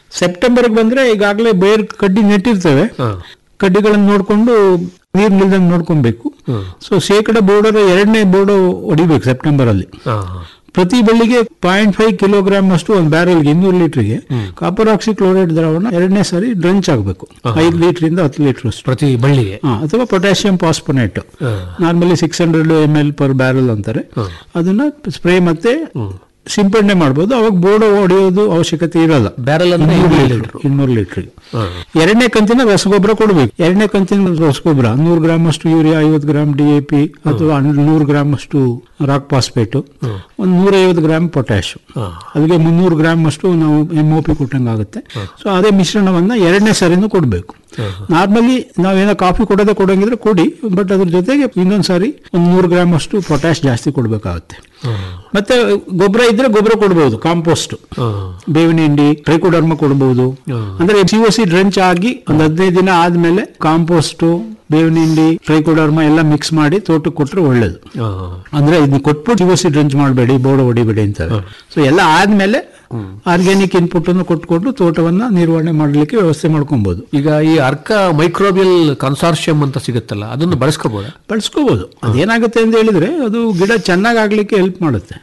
ಸೆಪ್ಟೆಂಬರ್ಗೆ ಬಂದ್ರೆ ಈಗಾಗಲೇ ಬೇರ್ ಕಡ್ಡಿ ನೆಟ್ಟಿರ್ತೇವೆ ಕಡ್ಡಿಗಳನ್ನು ನೋಡ್ಕೊಂಡು ನೀರು ನಿಲ್ದಂಗೆ ನೋಡ್ಕೊಬೇಕು ಸೊ ಶೇಕಡ ಬೋರ್ಡರ್ ಎರಡನೇ ಬೋರ್ಡ್ ಹೊಡಿಬೇಕು ಸೆಪ್ಟೆಂಬರ್ ಅಲ್ಲಿ ಪ್ರತಿ ಬೆಳ್ಳಿಗೆ ಪಾಯಿಂಟ್ ಫೈವ್ ಕಿಲೋಗ್ರಾಮ್ ಅಷ್ಟು ಒಂದು ಬ್ಯಾರಲ್ಗೆ ಇನ್ನೂರು ಲೀಟರ್ಗೆ ಕಾಪರ್ ಆಕ್ಸಿ ಕ್ಲೋರೈಡ್ ದ್ರಾವಣ ಎರಡನೇ ಸಾರಿ ಡ್ರಂಚ್ ಆಗಬೇಕು ಐದು ಲೀಟರ್ ಇಂದ ಹತ್ತು ಲೀಟರ್ ಅಷ್ಟು ಪ್ರತಿ ಬಳ್ಳಿಗೆ ಹಾ, ಅಥವಾ potassium phosphonate normally six hundred M L per barrel ಅಂತಾರೆ ಅದನ್ನ ಸ್ಪ್ರೇ ಮತ್ತೆ ಸಿಂಪಡಣೆ ಮಾಡ್ಬೋದು ಅವಾಗ ಬೋರ್ಡ್ ಹೊಡೆಯೋದು ಅವಶ್ಯಕತೆ ಇರಲ್ಲ ಬ್ಯಾರಲ್ ಅಂದ್ರೆ ಇನ್ನೂರು ಇನ್ನೂರು ಲೀಟರ್ ಇನ್ನೂರು ಲೀಟರ್ ಎರಡನೇ ಕಂತಿನ ರಸಗೊಬ್ಬರ ಕೊಡಬೇಕು ಎರಡನೇ ಕಂತಿನ ರಸಗೊಬ್ಬರ ನೂರು ಗ್ರಾಮ್ ಅಷ್ಟು ಯೂರಿಯಾ ಐವತ್ತು ಗ್ರಾಮ್ ಡಿ ಎ ಪಿ ಅಥವಾ ನೂರು ಗ್ರಾಮ್ ಅಷ್ಟು ರಾಕ್ ಫಾಸ್ಫೇಟ್ ಒಂದು ನೂರೈವತ್ತು ಗ್ರಾಮ್ ಪೊಟ್ಯಾಶ್ ಅದಕ್ಕೆ ಮುನ್ನೂರು ಗ್ರಾಮ್ ಅಷ್ಟು ನಾವು ಎಂ ಒ ಪಿ ಕೊಟ್ಟಂಗಾಗುತ್ತೆ ಸೊ ಅದೇ ಮಿಶ್ರಣವನ್ನ ಎರಡನೇ ಸಾರಿನೂ ಕೊಡಬೇಕು ನಾರ್ಮಲಿ ನಾವೇನೋ ಕಾಫಿ ಕೊಡೋದೇ ಕೊಡಂಗಿದ್ರೆ ಕೊಡಿ ಬಟ್ ಅದ್ರ ಜೊತೆಗೆ ಇನ್ನೊಂದ್ ಸಾರಿ ಒಂದು ನೂರು ಗ್ರಾಮ್ ಅಷ್ಟು ಪೊಟ್ಯಾಶ್ ಜಾಸ್ತಿ ಕೊಡ್ಬೇಕಾಗುತ್ತೆ ಮತ್ತೆ ಗೊಬ್ಬರ ಇದ್ರೆ ಗೊಬ್ಬರ ಕೊಡ್ಬೋದು ಕಾಂಪೋಸ್ಟ್ ಬೇವಿನ ಹಿಂಡಿ ಟ್ರೈಕೋಡರ್ಮ ಕೊಡ್ಬೋದು ಅಂದ್ರೆ ಸಿ ಒ ಸಿ ಡ್ರಂಚ್ ಆಗಿ ಒಂದ್ ಹದಿನೈದು ದಿನ ಆದ್ಮೇಲೆ ಕಾಂಪೋಸ್ಟ್ ಬೇವಿನ ಹಿಂಡಿ ಟ್ರೈಕೋಡರ್ಮ ಎಲ್ಲ ಮಿಕ್ಸ್ ಮಾಡಿ ತೋಟಕ್ಕೆ ಕೊಟ್ರೆ ಒಳ್ಳೇದು ಅಂದ್ರೆ ಇದನ್ನ ಕೊಟ್ಬಿಟ್ಟು ಸಿ ಒ ಸಿ ಡ್ರಂಚ್ ಮಾಡಬೇಡಿ ಬೋರ್ಡ್ ಹೊಡಿಬೇಡಿ ಅಂತಾರೆ ಸೊ ಎಲ್ಲ ಆದ್ಮೇಲೆ ಆರ್ಗ್ಯಾನಿಕ್ ಇನ್ಪುಟ್ ಅನ್ನು ಕೊಟ್ಕೊಂಡು ತೋಟವನ್ನ ನಿರ್ವಹಣೆ ಮಾಡ್ಲಿಕ್ಕೆ ವ್ಯವಸ್ಥೆ ಮಾಡ್ಕೊಬಹುದು ಈಗ ಈ ಅರ್ಕ ಮೈಕ್ರೋಬಿಯಲ್ ಕನ್ಸಾರ್ಷಿಯಂ ಅಂತ ಸಿಗುತ್ತಲ್ಲ ಅದನ್ನು ಬಳಸ್ಕೋಬಹುದಾ ಬಳಸ್ಕೋಬಹುದು ಅದೇನಾಗುತ್ತೆ ಅಂತ ಹೇಳಿದ್ರೆ ಅದು ಗಿಡ ಚೆನ್ನಾಗ್ ಆಗ್ಲಿಕ್ಕೆ ಹೆಲ್ಪ್ ಮಾಡುತ್ತೆ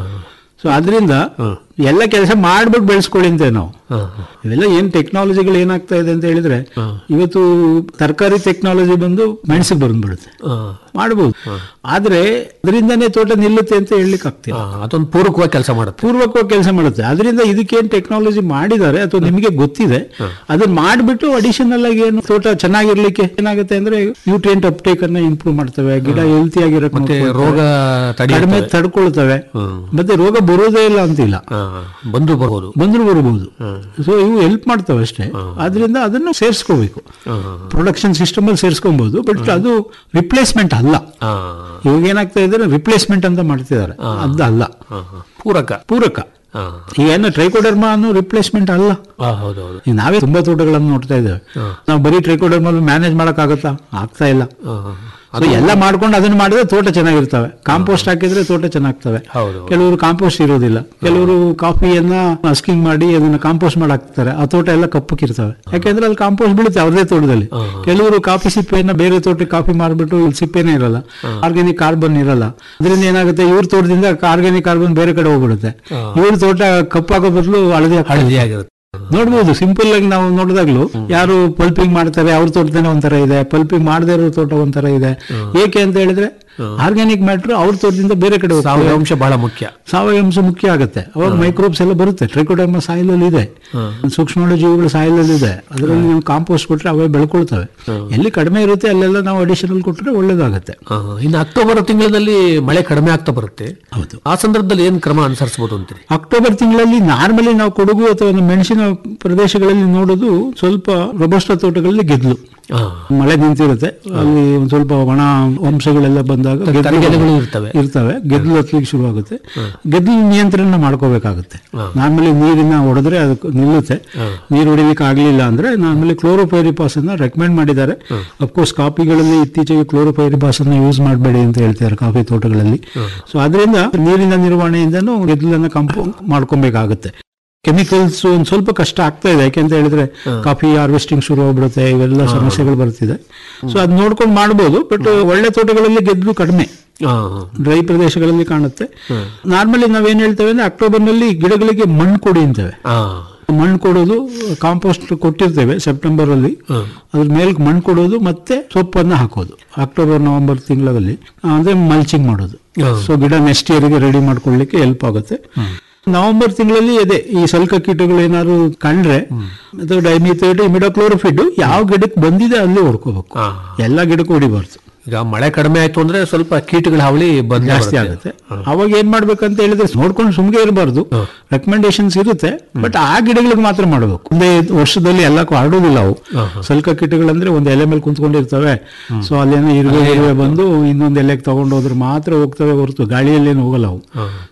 ಸೊ ಅದರಿಂದ ಎಲ್ಲ ಕೆಲಸ ಮಾಡ್ಬಿಟ್ಟು ಬೆಳೆಸ್ಕೊಳ್ಳಿ ಅಂತ ನಾವು ಇವೆಲ್ಲ ಏನ್ ಟೆಕ್ನಾಲಜಿಗಳು ಏನಾಗ್ತಾ ಇದೆ ಅಂತ ಹೇಳಿದ್ರೆ ಇವತ್ತು ತರಕಾರಿ ಟೆಕ್ನಾಲಜಿ ಬಂದು ಮೆಣಸಿಗೆ ಬಂದ್ಬಿಡುತ್ತೆ ಮಾಡ್ಬೋದು ಆದ್ರೆ ಅದರಿಂದನೇ ತೋಟ ನಿಲ್ಲುತ್ತೆ ಅಂತ ಹೇಳಲಿಕ್ಕೆ ಆಗ್ತಿಲ್ಲ ಅದೊಂದು ಪೂರಕವಾಗಿ ಕೆಲಸ ಮಾಡುತ್ತೆ ಪೂರ್ವಕವಾಗಿ ಕೆಲಸ ಮಾಡುತ್ತೆ ಅದರಿಂದ ಇದಕ್ಕೇನು ಟೆಕ್ನಾಲಜಿ ಮಾಡಿದ್ದಾರೆ ಅಥವಾ ನಿಮಗೆ ಗೊತ್ತಿದೆ ಅದನ್ನ ಮಾಡಿಬಿಟ್ಟು ಅಡಿಷನಲ್ ಆಗಿ ಏನು ತೋಟ ಚೆನ್ನಾಗಿರ್ಲಿಕ್ಕೆ ಏನಾಗುತ್ತೆ ಅಂದ್ರೆ ನ್ಯೂಟ್ರಿಯೆಂಟ್ ಅಪ್ಟೇಕ್ ಅನ್ನ ಇಂಪ್ರೂವ್ ಮಾಡ್ತವೆ ಗಿಡ ಹೆಲ್ತಿ ಆಗಿರಕ್ಕೆ ಮತ್ತೆ ನೋಡ್ಕೊಳ್ತವೆ. ರೋಗ ಕಡಿಮೆ ತಡೆಯುತ್ತೆ ತಡ್ಕೊಳ್ತವೆ ಮತ್ತೆ ರೋಗ ಬರೋದೇ ಇಲ್ಲ ಅಂತಿಲ್ಲ ಹಾ, ಬಂದು ಬರ್ಬೋದು ಬಂದ್ರು ಬರಬಹುದು ಸೊ ಇವು ಹೆಲ್ಪ್ ಮಾಡ್ತವೆ ಅಷ್ಟೇ ಆದ್ರಿಂದ ಅದನ್ನು ಸೇರಿಸ್ಕೋಬೇಕು ಪ್ರೊಡಕ್ಷನ್ ಸಿಸ್ಟಮ್ ಅಲ್ಲಿ ಸೇರಿಸ್ಕೊಬಹುದು ಬಟ್ ಅದು ರಿಪ್ಲೇಸ್ಮೆಂಟ್ ಅಲ್ಲ ಹಾ, ಇವಾಗ ಏನಾಗ್ತಾ ಇದ್ದಾರೆ ರಿಪ್ಲೇಸ್ಮೆಂಟ್ ಅಂತ ಮಾಡ್ತಿದ್ದಾರೆ ಅದು ಅಲ್ಲ ಹಾ, ಹಾ. ಪೂರಕ ಪೂರಕ ಹಾ. ಈಗ ಏನು ಟ್ರೈಕೋಡರ್ಮ ಅನ್ನೋ ರಿಪ್ಲೇಸ್ಮೆಂಟ್ ಅಲ್ಲ ಹಾ, ಹೌದೌದು ಈಗ ನಾವೇ ತುಂಬಾ ತೋಟಗಳನ್ನು ನೋಡ್ತಾ ಇದ್ದೇವೆ ನಾವು ಬರೀ ಟ್ರೈಕೋಡರ್ಮ ಮ್ಯಾನೇಜ್ ಮಾಡಕ್ ಆಗುತ್ತಾ ಆಗ್ತಾ ಇಲ್ಲ ಹಾ, ಹಾ. So ಎಲ್ಲ ಮಾಡ್ಕೊಂಡು ಅದನ್ನ ಮಾಡಿದ್ರೆ ತೋಟ ಚೆನ್ನಾಗಿರ್ತವೆ ಕಾಂಪೋಸ್ಟ್ ಹಾಕಿದ್ರೆ ತೋಟ ಚೆನ್ನಾಗ್ತವೆ ಹೌದು. ಕೆಲವರು ಕಾಂಪೋಸ್ಟ್ ಇರೋದಿಲ್ಲ ಕೆಲವರು ಕಾಫಿಯನ್ನ ಹಸ್ಕಿಂಗ್ ಮಾಡಿ ಅದನ್ನ ಕಾಂಪೋಸ್ಟ್ ಮಾಡಿ ಹಾಕ್ತಾರೆ ಆ ತೋಟ ಎಲ್ಲ ಕಪ್ಪಕ್ಕಿರ್ತವೆ ಯಾಕೆಂದ್ರೆ ಅಲ್ಲಿ ಕಾಂಪೋಸ್ಟ್ ಬೀಳುತ್ತೆ ಅವ್ರದೇ ತೋಟದಲ್ಲಿ ಕೆಲವರು ಕಾಫಿ ಸಿಪ್ಪೆಯನ್ನ ಬೇರೆ ತೋಟಕ್ಕೆ ಕಾಫಿ ಮಾರ್ಬಿಟ್ಟು ಇಲ್ಲಿ ಸಿಪ್ಪೆನೇ ಇರಲ್ಲ ಆರ್ಗ್ಯಾನಿಕ್ ಕಾರ್ಬನ್ ಇರಲ್ಲ ಅದರಿಂದ ಏನಾಗುತ್ತೆ ಇವ್ರ ತೋಟದಿಂದ ಆರ್ಗ್ಯಾನಿಕ್ ಕಾರ್ಬನ್ ಬೇರೆ ಕಡೆ ಹೋಗ್ಬಿಡುತ್ತೆ ಇವ್ರ ತೋಟ ಕಪ್ಪಾಗೋ ಬದಲು ಹಳದಿ ಹಾಕ್ತಾರೆ. ಹಳದಿಯಾಗಿರುತ್ತೆ ನೋಡ್ಬೋದು ಸಿಂಪಲ್ ಆಗಿ ನಾವು ನೋಡಿದಾಗ್ಲೂ ಯಾರು ಪಲ್ಪಿಂಗ್ ಮಾಡ್ತಾರೆ ಅವ್ರ ತೋಟದನೇ ಒಂಥರ ಇದೆ ಪಲ್ಪಿಂಗ್ ಮಾಡದೇ ಇರೋ ತೋಟ ಒಂಥರ ಇದೆ ಏಕೆ ಅಂತ ಹೇಳಿದ್ರೆ ಆರ್ಗ್ಯಾನಿಕ್ ಮ್ಯಾಟ್ರ್ ಅವ್ರ ತೋಟದಿಂದ ಬೇರೆ ಕಡೆ ಹೋಗ್ತವೆ. ಸಾವಯವ ಅಂಶ ಬಹಳ ಮುಖ್ಯ ಸಾವಯವ ಅಂಶ ಮುಖ್ಯ ಆಗುತ್ತೆ ಅವಾಗ ಮೈಕ್ರೋಬ್ಸ್ ಎಲ್ಲ ಬರುತ್ತೆ ಟ್ರೈಕೋಡರ್ಮ ಸಾಯಿಲ್ ಅಲ್ಲಿ ಇದೆ ಸೂಕ್ಷ್ಮಾಣು ಜೀವಿಗಳು ಸಾಯಿಲ್ ಅಲ್ಲಿ ಇದೆ ಅದರಲ್ಲಿ ನಾವು ಕಾಂಪೋಸ್ಟ್ ಕೊಟ್ರೆ ಅವೇ ಬೆಳ್ಕೊಳ್ತವೆ ಎಲ್ಲಿ ಕಡಿಮೆ ಇರುತ್ತೆ ಅಲ್ಲೆಲ್ಲ ನಾವು ಅಡಿಷನಲ್ ಕೊಟ್ರೆ ಒಳ್ಳೇದಾಗುತ್ತೆ ಹಾ, ಇನ್ನು ಅಕ್ಟೋಬರ್ ತಿಂಗಳಲ್ಲಿ ಮಳೆ ಕಡಿಮೆ ಆಗ್ತಾ ಬರುತ್ತೆ ಹೌದು ಆ ಸಂದರ್ಭದಲ್ಲಿ ಏನ್ ಕ್ರಮ ಅನುಸರಿಸಬಹುದು ಅಂತೀರಿ ಅಕ್ಟೋಬರ್ ತಿಂಗಳಲ್ಲಿ ನಾರ್ಮಲಿ ನಾವು ಕೊಡಗು ಅಥವಾ ನಮ್ಮ ಮೆಣಸಿನ ಪ್ರದೇಶಗಳಲ್ಲಿ ನೋಡೋದು ಸ್ವಲ್ಪ ರೊಬಸ್ಟ ತೋಟಗಳಲ್ಲಿ ಗೆದ್ಲು ಹಾ. ಮಳೆ ನಿಂತಿರುತ್ತೆ ಅಲ್ಲಿ ಒಂದ್ ಸ್ವಲ್ಪ ಒಣ ಅಂಶಗಳೆಲ್ಲ ಬಂದಾಗ ಗೆದ್ಲು ತರಗೆಲೆಗಳು ಇರ್ತವೆ. ಇರ್ತವೆ ಗೆದ್ಲು ಹತ್ಲಿಕ್ಕೆ ಶುರು ಆಗುತ್ತೆ ಗೆದ್ಲು ನಿಯಂತ್ರಣ ಮಾಡ್ಕೋಬೇಕಾಗುತ್ತೆ ನಾರ್ಮಲಿ ನೀರಿನ ಹೊಡೆದ್ರೆ ಅದಕ್ಕೆ ನಿಲ್ಲುತ್ತೆ ನೀರು ಹೊಡಿಲಿಕ್ಕೆ ಆಗ್ಲಿಲ್ಲ ಅಂದ್ರೆ ನಾರ್ಮಲಿ ಕ್ಲೋರೋಪೈರಿಪಾಸ್ ಅನ್ನ ರೆಕಮೆಂಡ್ ಮಾಡಿದ್ದಾರೆ ಅಫ್ಕೋರ್ಸ್ ಕಾಫಿಗಳಲ್ಲಿ ಇತ್ತೀಚೆಗೆ ಕ್ಲೋರೋಪೈರಿಪಾಸ್ ಅನ್ನ ಯೂಸ್ ಮಾಡಬೇಡಿ ಅಂತ ಹೇಳ್ತಾರೆ ಕಾಫಿ ತೋಟಗಳಲ್ಲಿ ಸೊ ಅದರಿಂದ ನೀರಿನ ನಿರ್ವಹಣೆಯಿಂದನೂ ಗೆದ್ಲನ್ನ ಕಂಪು ಮಾಡ್ಕೊಬೇಕಾಗುತ್ತೆ ಕೆಮಿಕಲ್ಸ್ ಒಂದ್ ಸ್ವಲ್ಪ ಕಷ್ಟ ಆಗ್ತಾ ಇದೆ ಯಾಕೆಂತ ಹೇಳಿದ್ರೆ ಕಾಫಿ ಹಾರ್ವೆಸ್ಟಿಂಗ್ ಶುರು ಆಗ್ಬಿಡುತ್ತೆ ಇವೆಲ್ಲ ಸಮಸ್ಯೆಗಳು ಬರ್ತಿದೆ ಸೊ ಅದ್ ನೋಡ್ಕೊಂಡು ಮಾಡ್ಬೋದು ಬಟ್ ಒಳ್ಳೆ ತೋಟಗಳಲ್ಲಿ ಗೆದ್ಲು ಕಡಿಮೆ ಹಾ, ಹಾ. ಡ್ರೈ ಪ್ರದೇಶಗಳಲ್ಲಿ ಕಾಣುತ್ತೆ ನಾರ್ಮಲಿ ನಾವೇನ್ ಹೇಳ್ತೇವೆ ಅಂದ್ರೆ ಅಕ್ಟೋಬರ್ ನಲ್ಲಿ ಗಿಡಗಳಿಗೆ ಮಣ್ಣು ಕೊಡಿ ಅಂತೇವೆ ಹಾ. ಮಣ್ಣು ಕೊಡೋದು ಕಾಂಪೋಸ್ಟ್ ಕೊಟ್ಟಿರ್ತೇವೆ ಸೆಪ್ಟೆಂಬರ್ ಅಲ್ಲಿ ಅದ್ರ ಮೇಲೆ ಮಣ್ಣು ಕೊಡೋದು ಮತ್ತೆ ಸೊಪ್ಪನ್ನ ಹಾಕೋದು ಅಕ್ಟೋಬರ್ ನವೆಂಬರ್ ತಿಂಗಳಲ್ಲಿ ಅಂದ್ರೆ ಮಲ್ಚಿಂಗ್ ಮಾಡೋದು ಸೊ ಗಿಡ ನೆಕ್ಸ್ಟ್ ಇಯರ್ಗೆ ರೆಡಿ ಮಾಡ್ಕೊಳ್ಳಿಕ್ಕೆ ಹೆಲ್ಪ್ ಆಗುತ್ತೆ ನವೆಂಬರ್ ತಿಂಗಳಲ್ಲಿ ಇದೆ ಈ ಸಲ್ಕ ಕೀಟಗಳು ಏನಾದ್ರು ಕಂಡ್ರೆ ಅಥವಾ ಡೈಮಿಥೇಟ್ ಇಮಿಡೋಕ್ಲೋರೋಫಿಡ್ ಯಾವ ಗಿಡಕ್ಕೆ ಬಂದಿದೆ ಅಲ್ಲಿ ಹೊಡ್ಕೋಬೇಕು ಹಾ. ಎಲ್ಲಾ ಗಿಡಕ್ಕೂ ಹೊಡಿಬಾರ್ದು ಈಗ ಮಳೆ ಕಡಿಮೆ ಆಯ್ತು ಅಂದ್ರೆ ಸ್ವಲ್ಪ ಕೀಟಗಳ ಹಾವಳಿ ಬಂದೇ ಜಾಸ್ತಿ ಬರುತ್ತೆ. ಆಗುತ್ತೆ ಅವಾಗ ಏನ್ ಮಾಡ್ಬೇಕಂತ ಹೇಳಿದ್ರೆ ನೋಡ್ಕೊಂಡು ಸುಮ್ಗೆ ಇರಬಾರ್ದು ರೆಕಮೆಂಡೇಶನ್ಸ್ ಇರುತ್ತೆ ಬಟ್ ಆ ಗಿಡಗಳಿಗೆ ಮಾತ್ರ ಮಾಡಬೇಕು ಒಂದೇ ವರ್ಷದಲ್ಲಿ ಎಲ್ಲಕ್ಕೂ ಹರಡುದಿಲ್ಲ ಅವು ಸಲ್ಕ ಕೀಟಗಳಂದ್ರೆ ಒಂದು ಎಲೆ ಮೇಲೆ ಕುಂತ್ಕೊಂಡಿರ್ತವೆ ಸೊ ಅಲ್ಲೇನೋ ಇರುವೆ ಇರುವೆ ಬಂದು ಇನ್ನೊಂದು ಎಲೆಗೆ ತಗೊಂಡು ಹೋದ್ರೆ ಮಾತ್ರ ಹೋಗ್ತವೆ ಹೊರತು ಗಾಳಿಯಲ್ಲೇನು ಹೋಗಲ್ಲ ಅವು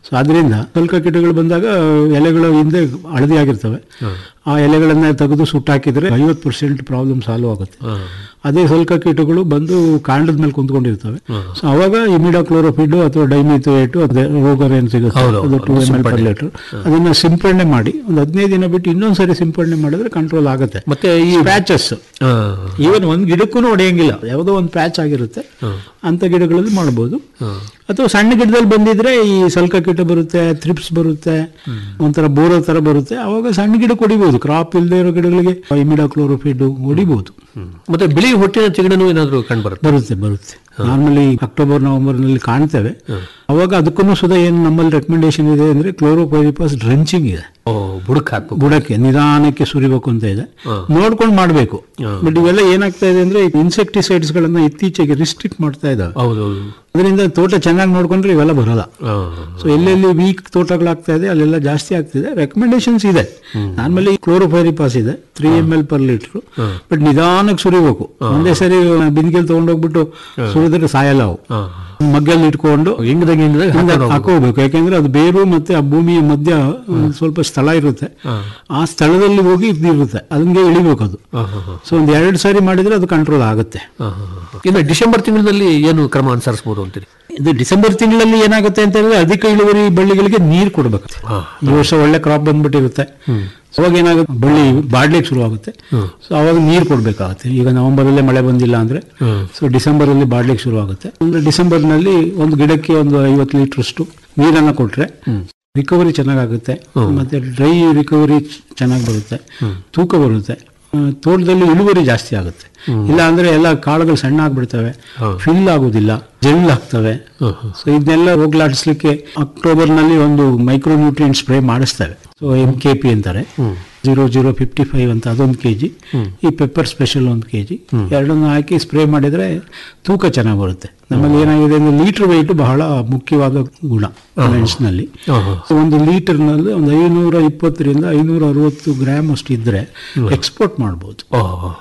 ಸೊ ಅದರಿಂದ ಸ್ವಲ್ಪ ಕೀಟಗಳು ಬಂದಾಗ ಎಲೆಗಳು ಹಿಂದೆ ಹಳದಿ ಆಗಿರ್ತವೆ ಆ ಎಲೆಗಳನ್ನ ತೆಗೆದು ಸುಟ್ಟಾಕಿದ್ರೆ ಐವತ್ತು ಪರ್ಸೆಂಟ್ ಪ್ರಾಬ್ಲಮ್ ಸಾಲ್ವ್ ಆಗುತ್ತೆ ಅದೇ ಸ್ವಲ್ಪ ಕೀಟಗಳು ಬಂದು ಕಾಂಡದ ಮೇಲೆ ಕುಂತ್ಕೊಂಡಿರ್ತವೆ ಸೊ ಅವಾಗ ಇಮಿಡಾಕ್ಲೋರೋಫಿಡ್ ಅಥವಾ ಡೈಮಿಥೋಯೇಟು ಅದೇ ರೋಗರ್ ಏನು ಸಿಗುತ್ತೆ ಹೌದು, ಅದು ಟೂ ಎಮ್ ಎಲ್ ಪರ್ ಸಿಂಪಡಣೆ. ಲೀಟರ್ ಅದನ್ನ ಸಿಂಪಡಣೆ ಮಾಡಿ ಒಂದು ಹದಿನೈದು ದಿನ ಬಿಟ್ಟು ಇನ್ನೊಂದ್ಸರಿ ಸಿಂಪಡಣೆ ಮಾಡಿದ್ರೆ ಕಂಟ್ರೋಲ್ ಆಗುತ್ತೆ ಮತ್ತೆ ಈ ಪ್ಯಾಚಸ್ ಆ, ಈವನ್ ಒಂದ್ ಗಿಡಕ್ಕೂ ಹೊಡೆಯಂಗಿಲ್ಲ ಯಾವುದೋ ಒಂದು ಪ್ಯಾಚ್ ಆಗಿರುತ್ತೆ ಅಂತ ಗಿಡಗಳಲ್ಲಿ ಮಾಡ್ಬೋದು ಅಥವಾ ಸಣ್ಣ ಗಿಡದಲ್ಲಿ ಬಂದಿದ್ರೆ ಈ ಸಲ್ಕ ಕೀಟ ಬರುತ್ತೆ ಥ್ರಿಪ್ಸ್ ಬರುತ್ತೆ ಒಂಥರ ಬೋರೋ ತರ ಬರುತ್ತೆ ಅವಾಗ ಸಣ್ಣ ಗಿಡಕ್ಕೆ ಹೊಡಿಬಹುದು ಕ್ರಾಪ್ ಇಲ್ಲದೆ ಇರೋ ಗಿಡಗಳಿಗೆ ಇಮಿಡಾಕ್ಲೋರೋಫಿಡ್ ಹೊಡಿಬಹುದು ಮತ್ತೆ ಬಿಳಿ ಹೊಟ್ಟಿನ ಚಿಗಣನು ಏನಾದ್ರು ಕಂಡು ಬರುತ್ತೆ ಬರುತ್ತೆ ಬರುತ್ತೆ ನಾರ್ಮಲಿ ಅಕ್ಟೋಬರ್ ನವೆಂಬರ್ ನಲ್ಲಿ ಕಾಣ್ತೇವೆ ಅವಾಗ ಅದಕ್ಕೂ ಸುಧಾ ಏನು ನಮ್ಮಲ್ಲಿ ರೆಕಮೆಂಡೇಶನ್ ಇದೆ ಅಂದ್ರೆ ಕ್ಲೋರೋಪೈರಿಪಾಸ್ ಡ್ರೆಂಚಿಂಗ್ ಇದೆ ಓ ಬುಡಕ್ ಹಾಕ್ಬೇಕು ಬುಡಕ್ಕೆ ನಿಧಾನಕ್ಕೆ ಸುರಿಬೇಕು ಅಂತ ಇದೆ ನೋಡ್ಕೊಂಡು ಮಾಡಬೇಕು ಬಟ್ ಇವೆಲ್ಲ ಏನಾಗ್ತಾ ಇದೆ ಅಂದ್ರೆ ಇನ್ಸೆಕ್ಟಿಸೈಡ್ಸ್ ಗಳನ್ನ ಇತ್ತೀಚೆಗೆ ರಿಸ್ಟ್ರಿಕ್ಟ್ ಮಾಡ್ತಾ ಇದಾವೆ ಹೌದೌದು ಅದರಿಂದ ತೋಟ ಚೆನ್ನಾಗಿ ನೋಡ್ಕೊಂಡ್ರೆ ಇವೆಲ್ಲ ಬರಲ್ಲ ಆ, ಸೊ ಎಲ್ಲೆಲ್ಲಿ ವೀಕ್ ತೋಟಗಳಾಗ್ತಾ ಇದೆ ಅಲ್ಲೆಲ್ಲ ಜಾಸ್ತಿ ಆಗ್ತಿದೆ ರೆಕಮೆಂಡೇಶನ್ಸ್ ಇದೆ ನಾರ್ಮಲಿ ಕ್ಲೋರೋಫೈರಿಪಾಸ್ ಇದೆ three M L per litre but ನಿಧಾನಕ್ಕೆ ಸುರಿಬೇಕು ಒಂದೇ ಸರಿ ಬಿಂದಿಗೆಲ್ ತಗೊಂಡೋಗ್ಬಿಟ್ಟು ಸುರಿದ್ರೆ ಸಾಯಲ್ಲ ಅವು ಆ. ಮಗ್ಗಲ್ಲಿ ಇಟ್ಕೊಂಡು ಹಿಂಗದಾಗ ಹಿಂಗದಾಗ ಹಿಂದೆ ಹಾಕ್ಕೊಂಡು ಹೋಗ್ಬೇಕು. ಹಾಕೋಬೇಕು ಯಾಕೆಂದ್ರೆ ಅದು ಬೇರು ಮತ್ತೆ ಆ ಭೂಮಿಯ ಮಧ್ಯ ಒಂದ್ ಸ್ವಲ್ಪ ಸ್ಥಳ ಇರುತ್ತೆ ಆ ಸ್ಥಳದಲ್ಲಿ ಹೋಗಿ ಇದಿರುತ್ತೆ ಅದನ್ಗೆ ಇಳಿಬೇಕು ಅದು ಆ, ಹಾ, ಹಾ. ಸೊ ಒಂದ್ ಎರಡು ಸಾರಿ ಮಾಡಿದ್ರೆ ಅದು ಕಂಟ್ರೋಲ್ ಆಗುತ್ತೆ ಆ, ಹಾ, ಹಾ. ಇನ್ನು ಡಿಸೆಂಬರ್ ತಿಂಗಳಿನಲ್ಲಿ ಏನು ಕ್ರಮ ಅನುಸರಿಸಬಹುದು ಅಂತೀರಿ ಇದು ಡಿಸೆಂಬರ್ ತಿಂಗಳಲ್ಲಿ ಏನಾಗುತ್ತೆ ಅಂತ ಹೇಳಿದ್ರೆ ಅಧಿಕ ಇಳುವರಿ ಬಳ್ಳಿಗಳಿಗೆ ನೀರು ಕೊಡ್ಬೇಕು ಹಾ. ಈ ವರ್ಷ ಒಳ್ಳೆ ಕ್ರಾಪ್ ಬಂದ್ಬಿಟ್ಟಿರುತ್ತೆ ಅವಾಗ ಏನಾಗುತ್ತೆ ಬಳ್ಳಿ ಬಾಡ್ಲಿಕ್ಕೆ ಶುರು ಆಗುತ್ತೆ ಸೊ ಅವಾಗ ನೀರು ಕೊಡ್ಬೇಕಾಗುತ್ತೆ ಈಗ ನವೆಂಬರ್ ಅಲ್ಲೇ ಮಳೆ ಬಂದಿಲ್ಲ ಅಂದ್ರೆ ಸೊ ಡಿಸೆಂಬರ್ ಅಲ್ಲಿ ಬಾಡ್ಲಿಕ್ಕೆ ಶುರು ಆಗುತ್ತೆ ಅಂದ್ರೆ ಡಿಸೆಂಬರ್ ನಲ್ಲಿ ಒಂದು ಗಿಡಕ್ಕೆ ಒಂದು ಐವತ್ತು ಲೀಟರ್ ಅಷ್ಟು ನೀರನ್ನ ಕೊಟ್ರೆ ರಿಕವರಿ ಚೆನ್ನಾಗಾಗುತ್ತೆ ಮತ್ತೆ ಡ್ರೈ ರಿಕವರಿ ಚೆನ್ನಾಗಿ ಬರುತ್ತೆ ತೂಕ ಬರುತ್ತೆ ಆ, ತೋಟದಲ್ಲಿ ಇಳುವರಿ ಜಾಸ್ತಿ ಆಗುತ್ತೆ ಇಲ್ಲ ಅಂದ್ರೆ ಎಲ್ಲ ಕಾಳುಗಳು ಸಣ್ಣ ಆಗ್ಬಿಡ್ತವೆ ಫಿಲ್ ಆಗುದಿಲ್ಲ ಜೆಲ್ ಆಗ್ತವೆ ಸೊ ಇದನ್ನೆಲ್ಲ ಹೋಗ್ಲಾಡಿಸ್ಲಿಕ್ಕೆ ಅಕ್ಟೋಬರ್ ನಲ್ಲಿ ಒಂದು ಮೈಕ್ರೋ ನ್ಯೂಟ್ರಿಯೆಂಟ್ ಸ್ಪ್ರೇ ಮಾಡಿಸ್ತೇವೆ ಸೊ ಎಂ ಕೆ ಪಿ ಅಂತಾರೆ ಜೀರೋ ಜೀರೋ ಫಿಫ್ಟಿ ಫೈವ್ ಅಂತ ಅದೊಂದು ಕೆಜಿ ಈ ಪೆಪ್ಪರ್ ಸ್ಪೆಷಲ್ ಒಂದು ಕೆಜಿ ಎರಡನ್ನು ಹಾಕಿ ಸ್ಪ್ರೇ ಮಾಡಿದ್ರೆ ತೂಕ ಚೆನ್ನಾಗಿ ಬರುತ್ತೆ ನಮ್ಮಲ್ಲಿ ಏನಾಗಿದೆ ಅಂದ್ರೆ ಲೀಟರ್ ವೆಯ್ಟ್ ಬಹಳ ಮುಖ್ಯವಾದ ಗುಣ ಮೆಣಸಿನಲ್ಲಿ ಒಂದು ಲೀಟರ್ ನಲ್ಲಿ ಒಂದು ಐನೂರ ಇಪ್ಪತ್ತರಿಂದ ಐನೂರ ಅರವತ್ತು ಗ್ರಾಮ್ ಅಷ್ಟು ಇದ್ರೆ ಎಕ್ಸ್ಪೋರ್ಟ್ ಮಾಡ್ಬೋದು ಓ,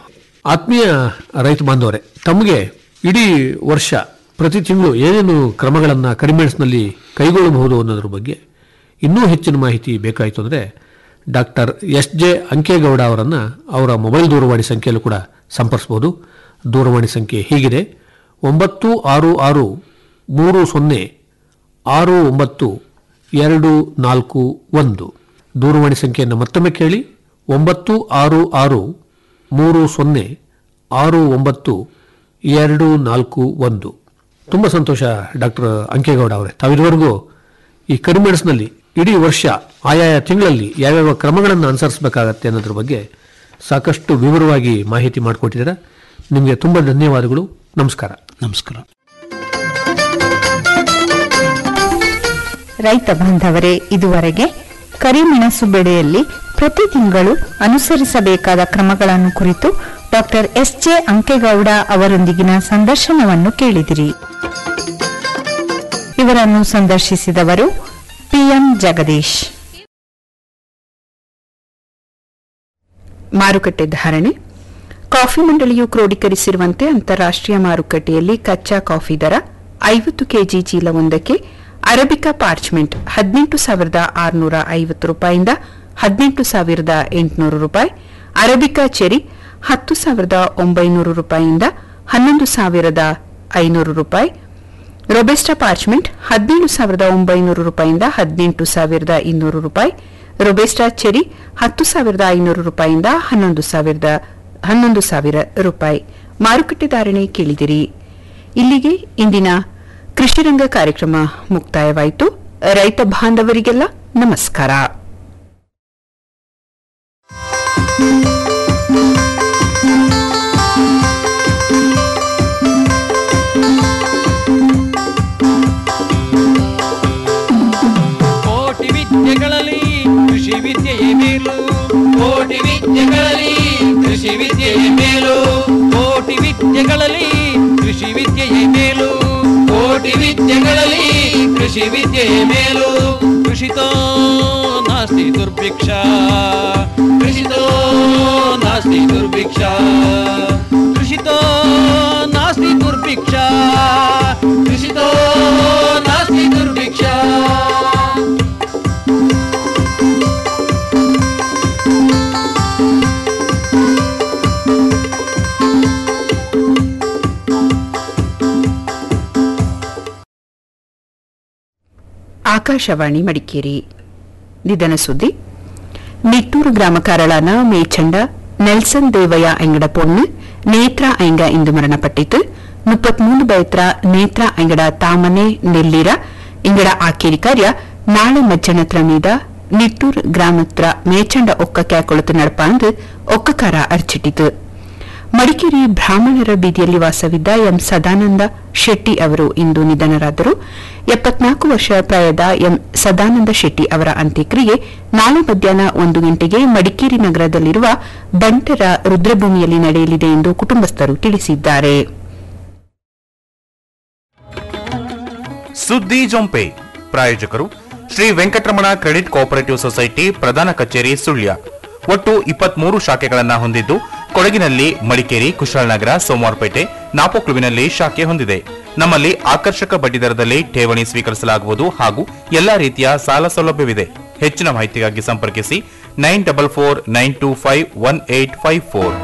ಆತ್ಮೀಯ ರೈತ ಬಾಂಧವರೇ ತಮಗೆ ಇಡೀ ವರ್ಷ ಪ್ರತಿ ತಿಂಗಳು ಏನೇನು ಕ್ರಮಗಳನ್ನು ಕರಿಮೆಣಸಿನಲ್ಲಿ ಕೈಗೊಳ್ಳಬಹುದು ಅನ್ನೋದ್ರ ಬಗ್ಗೆ ಇನ್ನೂ ಹೆಚ್ಚಿನ ಮಾಹಿತಿ ಬೇಕಾಯಿತು ಅಂದರೆ ಡಾಕ್ಟರ್ ಎಸ್ ಜೆ ಅಂಕೇಗೌಡ ಅವರನ್ನು ಅವರ ಮೊಬೈಲ್ ದೂರವಾಣಿ ಸಂಖ್ಯೆಯಲ್ಲೂ ಕೂಡ ಸಂಪರ್ಸ್ಬೋದು ದೂರವಾಣಿ ಸಂಖ್ಯೆ ಹೀಗಿದೆ ಒಂಬತ್ತು ಆರು ಆರು ಮೂರು ಸೊನ್ನೆ ಆರು ಒಂಬತ್ತು ಎರಡು ನಾಲ್ಕು ಒಂದು ದೂರವಾಣಿ ಸಂಖ್ಯೆಯನ್ನು ಮತ್ತೊಮ್ಮೆ ಕೇಳಿ ಒಂಬತ್ತು ಆರು ಆರು ಮೂರು ಸೊನ್ನೆ ಆರು ಒಂಬತ್ತು ಎರಡು ನಾಲ್ಕು ಒಂದು ತುಂಬ ಸಂತೋಷ ಡಾಕ್ಟರ್ ಅಂಕೇಗೌಡ ಅವರೇ ತಾವಿದುವರೆಗೂ ಈ ಕರಿಮೆಣಸಿನಲ್ಲಿ ಇಡೀ ವರ್ಷ ಆಯಾಯ ತಿಂಗಳಲ್ಲಿ ಯಾವ್ಯಾವ ಕ್ರಮಗಳನ್ನು ಅನುಸರಿಸಬೇಕಾಗತ್ತೆ ಅನ್ನೋದ್ರ ಬಗ್ಗೆ ಸಾಕಷ್ಟು ವಿವರವಾಗಿ ಮಾಹಿತಿ ಮಾಡಿಕೊಟ್ಟಿದ್ದೀರಾ ನಿಮಗೆ ತುಂಬ ಧನ್ಯವಾದಗಳು ನಮಸ್ಕಾರ ನಮಸ್ಕಾರ ರೈತ ಬಾಂಧವರೇ ಇದುವರೆಗೆ ಕರಿಮೆಣಸು ಬೆಳೆಯಲ್ಲಿ ಪ್ರತಿ ತಿಂಗಳು ಅನುಸರಿಸಬೇಕಾದ ಕ್ರಮಗಳನ್ನು ಕುರಿತು ಡಾಕ್ಟರ್ ಎಸ್ ಜೆ ಅಂಕೇಗೌಡ ಅವರೊಂದಿಗಿನ ಸಂದರ್ಶನವನ್ನು ಕೇಳಿದಿರಿ ಇವರನ್ನು ಸಂದರ್ಶಿಸಿದವರು ಪಿಎಂ ಜಗದೀಶ್ ಮಾರುಕಟ್ಟೆ ಧಾರಣೆ ಕಾಫಿ ಮಂಡಳಿಯು ಕ್ರೋಢೀಕರಿಸಿರುವಂತೆ ಅಂತಾರಾಷ್ಟ್ರೀಯ ಮಾರುಕಟ್ಟೆಯಲ್ಲಿ ಕಚ್ಚಾ ಕಾಫಿ ದರ ಐವತ್ತು ಕೆಜಿ ಚೀಲವೊಂದಕ್ಕೆ ಅರಬಿಕಾ ಪಾರ್ಚ್ಮೆಂಟ್ ಹದಿನೆಂಟು ಸಾವಿರದ ಆರುನೂರ ಐವತ್ತು ರೂಪಾಯಿಂದ ಹದಿನೆಂಟು ಸಾವಿರದ ಎಂಟುನೂರು ರೂಪಾಯಿ ಅರಬಿಕಾ ಚೆರಿ ಹತ್ತು ಸಾವಿರದ ಒಂಬೈನೂರು ರೂಪಾಯಿಯಿಂದ ಹನ್ನೊಂದು ಸಾವಿರದ ಐನೂರು ರೂಪಾಯಿ ರೊಬೆಸ್ಟಾ ಪಾರ್ಚ್ಮೆಂಟ್ ಹದಿನೇಳು ಸಾವಿರದ ಒಂಬೈನೂರು ರೂಪಾಯಿಯಿಂದ ಹದಿನೆಂಟು ಸಾವಿರದ ಇನ್ನೂರು ರೂಪಾಯಿ ರೊಬೆಸ್ಟಾ ಚೆರಿ ಹತ್ತು ಸಾವಿರದ ಐನೂರು ರೂಪಾಯಿಯಿಂದ ಹನ್ನೊಂದು ಸಾವಿರದ ಹನ್ನೊಂದು ಸಾವಿರ ರೂಪಾಯಿ ಮಾರುಕಟ್ಟೆ ಧಾರಣೆ ಕೇಳಿದಿರಿ ಇಲ್ಲಿಗೆ ಇಂದಿನ ಕೃಷಿರಂಗ ಕಾರ್ಯಕ್ರಮ ಮುಕ್ತಾಯವಾಯಿತು ರೈತ ಬಾಂಧವರಿಗೆಲ್ಲ ನಮಸ್ಕಾರ ಕೋಟಿ ವಿದ್ಯೆಗಳಲ್ಲಿ ಕೃಷಿ ವಿದ್ಯೆಯೇ ಮೇಲು ಕೋಟಿ ವಿದ್ಯೆಗಳಲ್ಲಿ ಕೃಷಿ ವಿದ್ಯೆಯೇ ಮೇಲು ಕೋಟಿ ವಿದ್ಯೆಗಳಲ್ಲಿ ಕೃಷಿ ವಿದ್ಯೆಯೇ ಮೇಲು ಕೋಟಿ ವಿದ್ಯೆಗಳಲ್ಲಿ ಕೃಷಿ ವಿದ್ಯೆಯೇ ಮೇಲು ಕೃಷಿತೋ ನಾಸ್ತಿ ದುರ್ಭಿಕ್ಷ ಕೃಷಿತೋ ನಾಸ್ತಿ ದುರ್ಭಿಕ್ಷ ಕೃಷಿತೋ ನಾಸ್ತಿ ದುರ್ಭಿಕ್ಷ ಕೃಷಿತೋ ನಾಸ್ತಿ ದುರ್ಭಿಕ್ಷ ಆಕಾಶವಾಣಿ ಮಡಿಕೇರಿ ನಿಧನ ಸುದ್ದಿ ನಿಟ್ಟೂರು ಗ್ರಾಮ ಕಾರಳಾನ ಮೇಚಂಡ ನೆಲ್ಸನ್ ದೇವಯ್ಯ ಎಂಗಡ ಪೊಣ್ಣು ನೇತ್ರ ಐಂಗ ಇಂದು ಮರಣಪಟ್ಟಿತು ಮುಪ್ಪತ್ಮೂರು ಬಯತ್ರ ನೇತ್ರ ಐಂಗಡ ತಾಮನೆ ನೆಲ್ಲಿರ ಇಂಗಡ ಆಕೇರಿ ಕಾರ್ಯ ನಾಳೆ ಮಜ್ಜನತ್ರ ಮೀದ ನಿಟ್ಟೂರ್ ಗ್ರಾಮತ್ರ ಮೇಚಂಡ ಒಕ್ಕ ಕ್ಯಾಕೊಳತು ನಡಪಾಂದು ಒಕ್ಕಕಾರ ಅರ್ಚಿಟ್ಟಿತು ಮಡಿಕೇರಿ ಬ್ರಾಹ್ಮಣರ ಬೀದಿಯಲ್ಲಿ ವಾಸವಿದ್ದ ಎಂ ಸದಾನಂದ ಶೆಟ್ಟಿ ಅವರು ಇಂದು ನಿಧನರಾದರು ಎಪ್ಪತ್ನಾಲ್ಕು ವರ್ಷ ಪ್ರಾಯದ ಎಂ ಸದಾನಂದ ಶೆಟ್ಟಿ ಅವರ ಅಂತ್ಯಕ್ರಿಯೆ ನಾಳೆ ಮಧ್ಯಾಹ್ನ ಒಂದು ಗಂಟೆಗೆ ಮಡಿಕೇರಿ ನಗರದಲ್ಲಿರುವ ಬಂಟರ ರುದ್ರಭೂಮಿಯಲ್ಲಿ ನಡೆಯಲಿದೆ ಎಂದು ಕುಟುಂಬಸ್ಥರು ತಿಳಿಸಿದ್ದಾರೆ ಸುದ್ದಿ ಜೊಂಪೆ ಪ್ರಾಯೋಜಕರು Shri Venkataramana credit cooperative society ಪ್ರಧಾನ ಕಚೇರಿ ಸುಳ್ಯ ಒಟ್ಟು ಇಪ್ಪತ್ಮೂರು ಶಾಖೆಗಳನ್ನು ಹೊಂದಿದ್ದು ಕೊಡಗಿನಲ್ಲಿ ಮಡಿಕೇರಿ ಕುಶಾಲನಗರ ಸೋಮವಾರಪೇಟೆ ನಾಪೋಕ್ಲುವಿನಲ್ಲಿ ಶಾಖೆ ಹೊಂದಿದೆ ನಮ್ಮಲ್ಲಿ ಆಕರ್ಷಕ ಬಡ್ಡಿದರದಲ್ಲಿ ಠೇವಣಿ ಸ್ವೀಕರಿಸಲಾಗುವುದು ಹಾಗೂ ಎಲ್ಲಾ ರೀತಿಯ ಸಾಲ ಸೌಲಭ್ಯವಿದೆ ಹೆಚ್ಚಿನ ಮಾಹಿತಿಗಾಗಿ ಸಂಪರ್ಕಿಸಿ nine double four nine two five one eight five four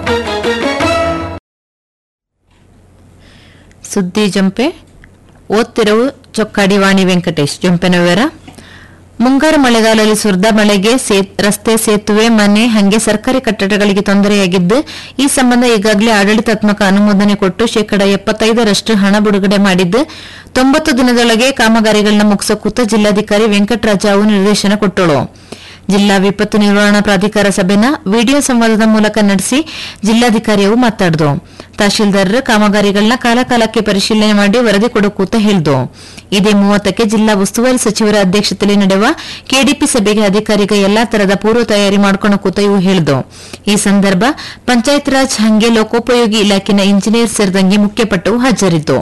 ಸುದ್ದಿ ಜಂಪೆ ಓದ್ತಿರವು ಚೊಕ್ಕಾಡಿ ವಾಣಿ ವೆಂಕಟೇಶ್ ಜಂಪೆನ ವಿವರ ಮುಂಗಾರು ಮಳೆಗಾಲದಲ್ಲಿ ಸುರಿದ ಮಳೆಗೆ ಸೇ- ರಸ್ತೆ ಸೇತುವೆ ಮನೆ ಹಂಗೆ ಸರ್ಕಾರಿ ಕಟ್ಟಡಗಳಿಗೆ ತೊಂದರೆಯಾಗಿದ್ದು ಈ ಸಂಬಂಧ ಈಗಾಗಲೇ ಆಡಳಿತಾತ್ಮಕ ಅನುಮೋದನೆ ಕೊಟ್ಟು ಶೇಕಡ ಎಪ್ಪತ್ತೈದರಷ್ಟು ಹಣ ಬಿಡುಗಡೆ ಮಾಡಿದ್ದು ತೊಂಬತ್ತು ದಿನದೊಳಗೆ ಕಾಮಗಾರಿಗಳನ್ನ ಮುಗಿಸೋಕೂತ ಜಿಲ್ಲಾಧಿಕಾರಿ ವೆಂಕಟರಾಜಾವು ನಿರ್ದೇಶನ ಕೊಟ್ಟಳು ಜಿಲ್ಲಾ ವಿಪತ್ತು ನಿರ್ವಹಣಾ ಪ್ರಾಧಿಕಾರ ಸಭೆನ ವಿಡಿಯೋ ಸಂವಾದದ ಮೂಲಕ ನಡೆಸಿ ಜಿಲ್ಲಾಧಿಕಾರಿಯವು ಮಾತಾಡಿದು ತಹಶೀಲ್ದಾರರು ಕಾಮಗಾರಿಗಳನ್ನ ಕಾಲಕಾಲಕ್ಕೆ ಪರಿಶೀಲನೆ ಮಾಡಿ ವರದಿ ಕೊಡೋಕೂತ ಹೇಳಿದು ಇದೇ ಮೂವತ್ತಕ್ಕೆ ಜಿಲ್ಲಾ ಉಸ್ತುವಾರಿ ಸಚಿವರ ಅಧ್ಯಕ್ಷತೆಯಲ್ಲಿ ನಡೆಯುವ ಕೆಡಿಪಿ ಸಭೆಗೆ ಅಧಿಕಾರಿಗ ಎಲ್ಲಾ ತರದ ಪೂರ್ವ ತಯಾರಿ ಮಾಡ್ಕೊಳ್ಳೋ ಕೂತ ಇವು ಹೇಳಿದು ಈ ಸಂದರ್ಭ ಪಂಚಾಯತ್ ರಾಜ್ ಹಂಗೆ ಲೋಕೋಪಯೋಗಿ ಇಲಾಖೆನ ಇಂಜಿನಿಯರ್ ಸೇರಿದಂಗೆ ಮುಖ್ಯಪಟ್ಟವು ಹಾಜರಿದ್ದು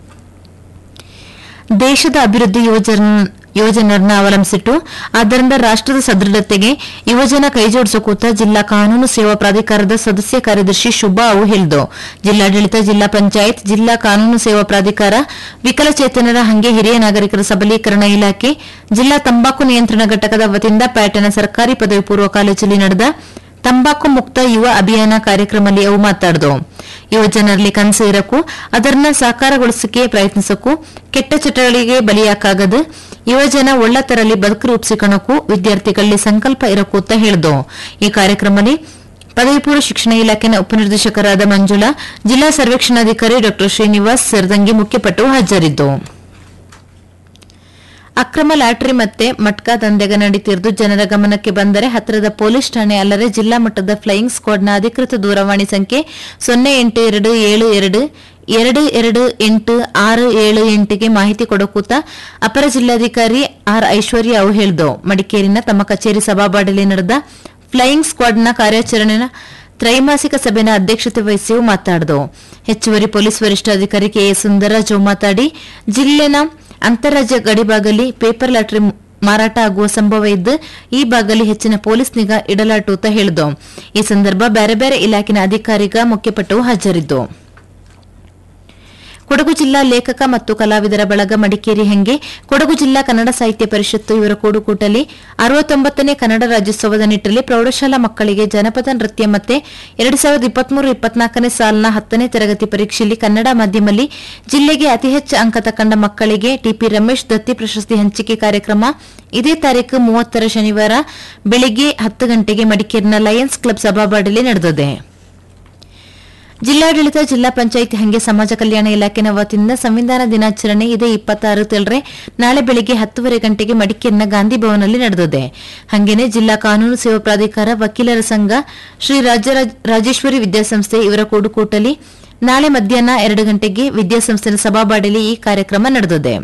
ದೇಶದ ಅಭಿವೃದ್ಧಿ ಯೋಜನ ಯೋಜನೆಯನ್ನ ಅವಲಂಬಿಸಿಟ್ಟು ಆದ್ದರಿಂದ ರಾಷ್ಟ್ರದ ಸದೃಢತೆಗೆ ಯುವಜನ ಕೈಜೋಡಿಸೋ ಕೂತ ಜಿಲ್ಲಾ ಕಾನೂನು ಸೇವಾ ಪ್ರಾಧಿಕಾರದ ಸದಸ್ಯ ಕಾರ್ಯದರ್ಶಿ ಶುಭಾ ಅವು ಹೇಳಿದು ಜಿಲ್ಲಾಡಳಿತ ಜಿಲ್ಲಾ ಪಂಚಾಯತ್ ಜಿಲ್ಲಾ ಕಾನೂನು ಸೇವಾ ಪ್ರಾಧಿಕಾರ ವಿಕಲಚೇತನರ ಹಂಗೆ ಹಿರಿಯ ನಾಗರಿಕರ ಸಬಲೀಕರಣ ಇಲಾಖೆ ಜಿಲ್ಲಾ ತಂಬಾಕು ನಿಯಂತ್ರಣ ಘಟಕದ ವತಿಯಿಂದ ಪ್ಯಾಟನ ಸರ್ಕಾರಿ ಪದವಿ ಪೂರ್ವ ಕಾಲೇಜಲ್ಲಿ ನಡೆದ ತಂಬಾಕು ಮುಕ್ತ ಯುವ ಅಭಿಯಾನ ಕಾರ್ಯಕ್ರಮದಲ್ಲಿ ಅವು ಮಾತಾಡಿದವು ಯುವ ಜನರಲ್ಲಿ ಕನಸು ಇರಕ್ಕೂ ಅದನ್ನ ಸಾಕಾರಗೊಳಿಸಕ್ಕೆ ಪ್ರಯತ್ನಿಸಕ್ಕೂ ಕೆಟ್ಟ ಚಟಗಳಿಗೆ ಬಲಿಯಾಕಾಗದು ಯುವಜನ ಒಳ್ಳತರಲ್ಲಿ ಬದುಕು ರೂಪಿಸಿಕೊಳ್ಳಕ್ಕೂ ವಿದ್ಯಾರ್ಥಿಗಳಲ್ಲಿ ಸಂಕಲ್ಪ ಇರಕ್ಕೂ ಅಂತ ಹೇಳಿದು ಈ ಕಾರ್ಯಕ್ರಮದಲ್ಲಿ ಪದವಿ ಪೂರ್ವ ಶಿಕ್ಷಣ ಇಲಾಖೆನ ಉಪನಿರ್ದೇಶಕರಾದ ಮಂಜುಳಾ ಜಿಲ್ಲಾ ಸರ್ವೇಕ್ಷಣಾಧಿಕಾರಿ ಡಾ ಶ್ರೀನಿವಾಸ್ ಸೇರಿದಂಗೆ ಮುಖ್ಯಪಟ್ಟು ಹಾಜರಿದ್ದು ಅಕ್ರಮ ಲಾಟರಿ ಮತ್ತೆ ಮಟ್ಕಾ ದಂಧೆಗ ನಡೀತಿರುವುದು ಜನರ ಗಮನಕ್ಕೆ ಬಂದರೆ ಹತ್ತಿರದ ಪೊಲೀಸ್ ಠಾಣೆ ಅಲ್ಲದೆ ಜಿಲ್ಲಾ ಮಟ್ಟದ ಫ್ಲೈಯಿಂಗ್ ಸ್ಕ್ವಾಡ್ನ ಅಧಿಕೃತ ದೂರವಾಣಿ ಸಂಖ್ಯೆ ಸೊನ್ನೆ ಎಂಟು ಎರಡು ಏಳು ಎರಡು ಎರಡು ಎರಡು ಎಂಟು ಆರು ಏಳು ಎಂಟಿಗೆ ಮಾಹಿತಿ ಕೊಡೋಕೂತ ಅಪರ ಜಿಲ್ಲಾಧಿಕಾರಿ ಆರ್ ಐಶ್ವರ್ಯ ಅವು ಹೇಳಿದು ಮಡಿಕೇರಿನ ತಮ್ಮ ಕಚೇರಿ ಸಭಾಬಾಡಲಿ ನಡೆದ ಫ್ಲೈಯಿಂಗ್ ಸ್ಕ್ವಾಡ್ನ ಕಾರ್ಯಾಚರಣೆನ ತ್ರೈಮಾಸಿಕ ಸಭೆನ ಅಧ್ಯಕ್ಷತೆ ವಹಿಸಿ ಮಾತಾಡಿದು ಹೆಚ್ಚುವರಿ ಪೊಲೀಸ್ ವರಿಷ್ಠಾಧಿಕಾರಿ ಕೆಎ ಸುಂದರರಾಜು ಮಾತಾಡಿ ಜಿಲ್ಲೆನ ಅಂತಾರಾಜ್ಯ ಗಡಿಭಾಗಲಿ ಪೇಪರ್ ಲಾಟರಿ ಮಾರಾಟ ಆಗುವ ಸಂಭವ ಇದ್ದು ಈ ಭಾಗದಲ್ಲಿ ಹೆಚ್ಚಿನ ಪೊಲೀಸ್ ನಿಗಾ ಇಡಲಾಟು ಅಂತ ಹೇಳಿದು ಈ ಸಂದರ್ಭ ಬೇರೆ ಬೇರೆ ಇಲಾಖೆನ ಅಧಿಕಾರಿಗ ಮುಖ್ಯಪಟ್ಟು ಹಾಜರಿದ್ದು ಕೊಡಗು ಜಿಲ್ಲಾ ಲೇಖಕ ಮತ್ತು ಕಲಾವಿದರ ಬಳಗ ಮಡಿಕೇರಿ ಹೆಂಗೆ ಕೊಡಗು ಜಿಲ್ಲಾ ಕನ್ನಡ ಸಾಹಿತ್ಯ ಪರಿಷತ್ತು ಇವರ ಕೂಡುಕೂಟಲಿ ಅರವತ್ತೊಂಬತ್ತನೇ ಕನ್ನಡ ರಾಜ್ಯೋತ್ಸವದ ನಿಟ್ಟಲ್ಲಿ ಪ್ರೌಢಶಾಲಾ ಮಕ್ಕಳಿಗೆ ಜನಪದ ನೃತ್ಯ ಮತ್ತೆ ಎರಡು ಸಾವಿರದ ಇಪ್ಪತ್ಮೂರು ಇಪ್ಪತ್ನಾಲ್ಕನೇ ಸಾಲಿನ ಹತ್ತನೇ ತರಗತಿ ಪರೀಕ್ಷೆಯಲ್ಲಿ ಕನ್ನಡ ಮಾಧ್ಯಮದಲ್ಲಿ ಜಿಲ್ಲೆಗೆ ಅತಿ ಹೆಚ್ಚು ಅಂಕ ತಕ್ಕಂಡ ಮಕ್ಕಳಿಗೆ ಟಿಪಿ ರಮೇಶ್ ದತ್ತಿ ಪ್ರಶಸ್ತಿ ಹಂಚಿಕೆ ಕಾರ್ಯಕ್ರಮ ಇದೇ ತಾರೀಕು ಮೂವತ್ತರ ಶನಿವಾರ ಬೆಳಿಗ್ಗೆ ಹತ್ತು ಗಂಟೆಗೆ ಮಡಿಕೇರಿನ ಲಯನ್ಸ್ ಕ್ಲಬ್ ಸಭಾಬಾಡಲಿ ನಡೆದಿದೆ ಜಿಲ್ಲಾಡಳಿತ ಜಿಲ್ಲಾ ಪಂಚಾಯಿತಿ ಹಂಗೆ ಸಮಾಜ ಕಲ್ಯಾಣ ಇಲಾಖೆನ ವತಿಯಿಂದ ಸಂವಿಧಾನ ದಿನಾಚರಣೆ ಇದೇ ಇಪ್ಪತ್ತಾರು ತೆಲ್ರೆ ನಾಳೆ ಬೆಳಿಗ್ಗೆ ಹತ್ತುವರೆ ಗಂಟೆಗೆ ಮಡಿಕೇರಿನ ಗಾಂಧಿ ಭವನಲ್ಲಿ ನಡೆದಿದೆ ಹಂಗೇನೆ ಜಿಲ್ಲಾ ಕಾನೂನು ಸೇವಾ ಪ್ರಾಧಿಕಾರ ವಕೀಲರ ಸಂಘ ಶ್ರೀ ರಾಜರಾಜ್- ರಾಜೇಶ್ವರಿ ವಿದ್ಯಾಸಂಸ್ಥೆ ಇವರ ಕೂಡುಕೂಟಲಿ ನಾಳೆ ಮಧ್ಯಾಹ್ನ ಎರಡು ಗಂಟೆಗೆ ವಿದ್ಯಾಸಂಸ್ಥೆಯ ಸಭಾಬಾಡಲಿ ಈ ಕಾರ್ಯಕ್ರಮ ನಡೆದಿದೆ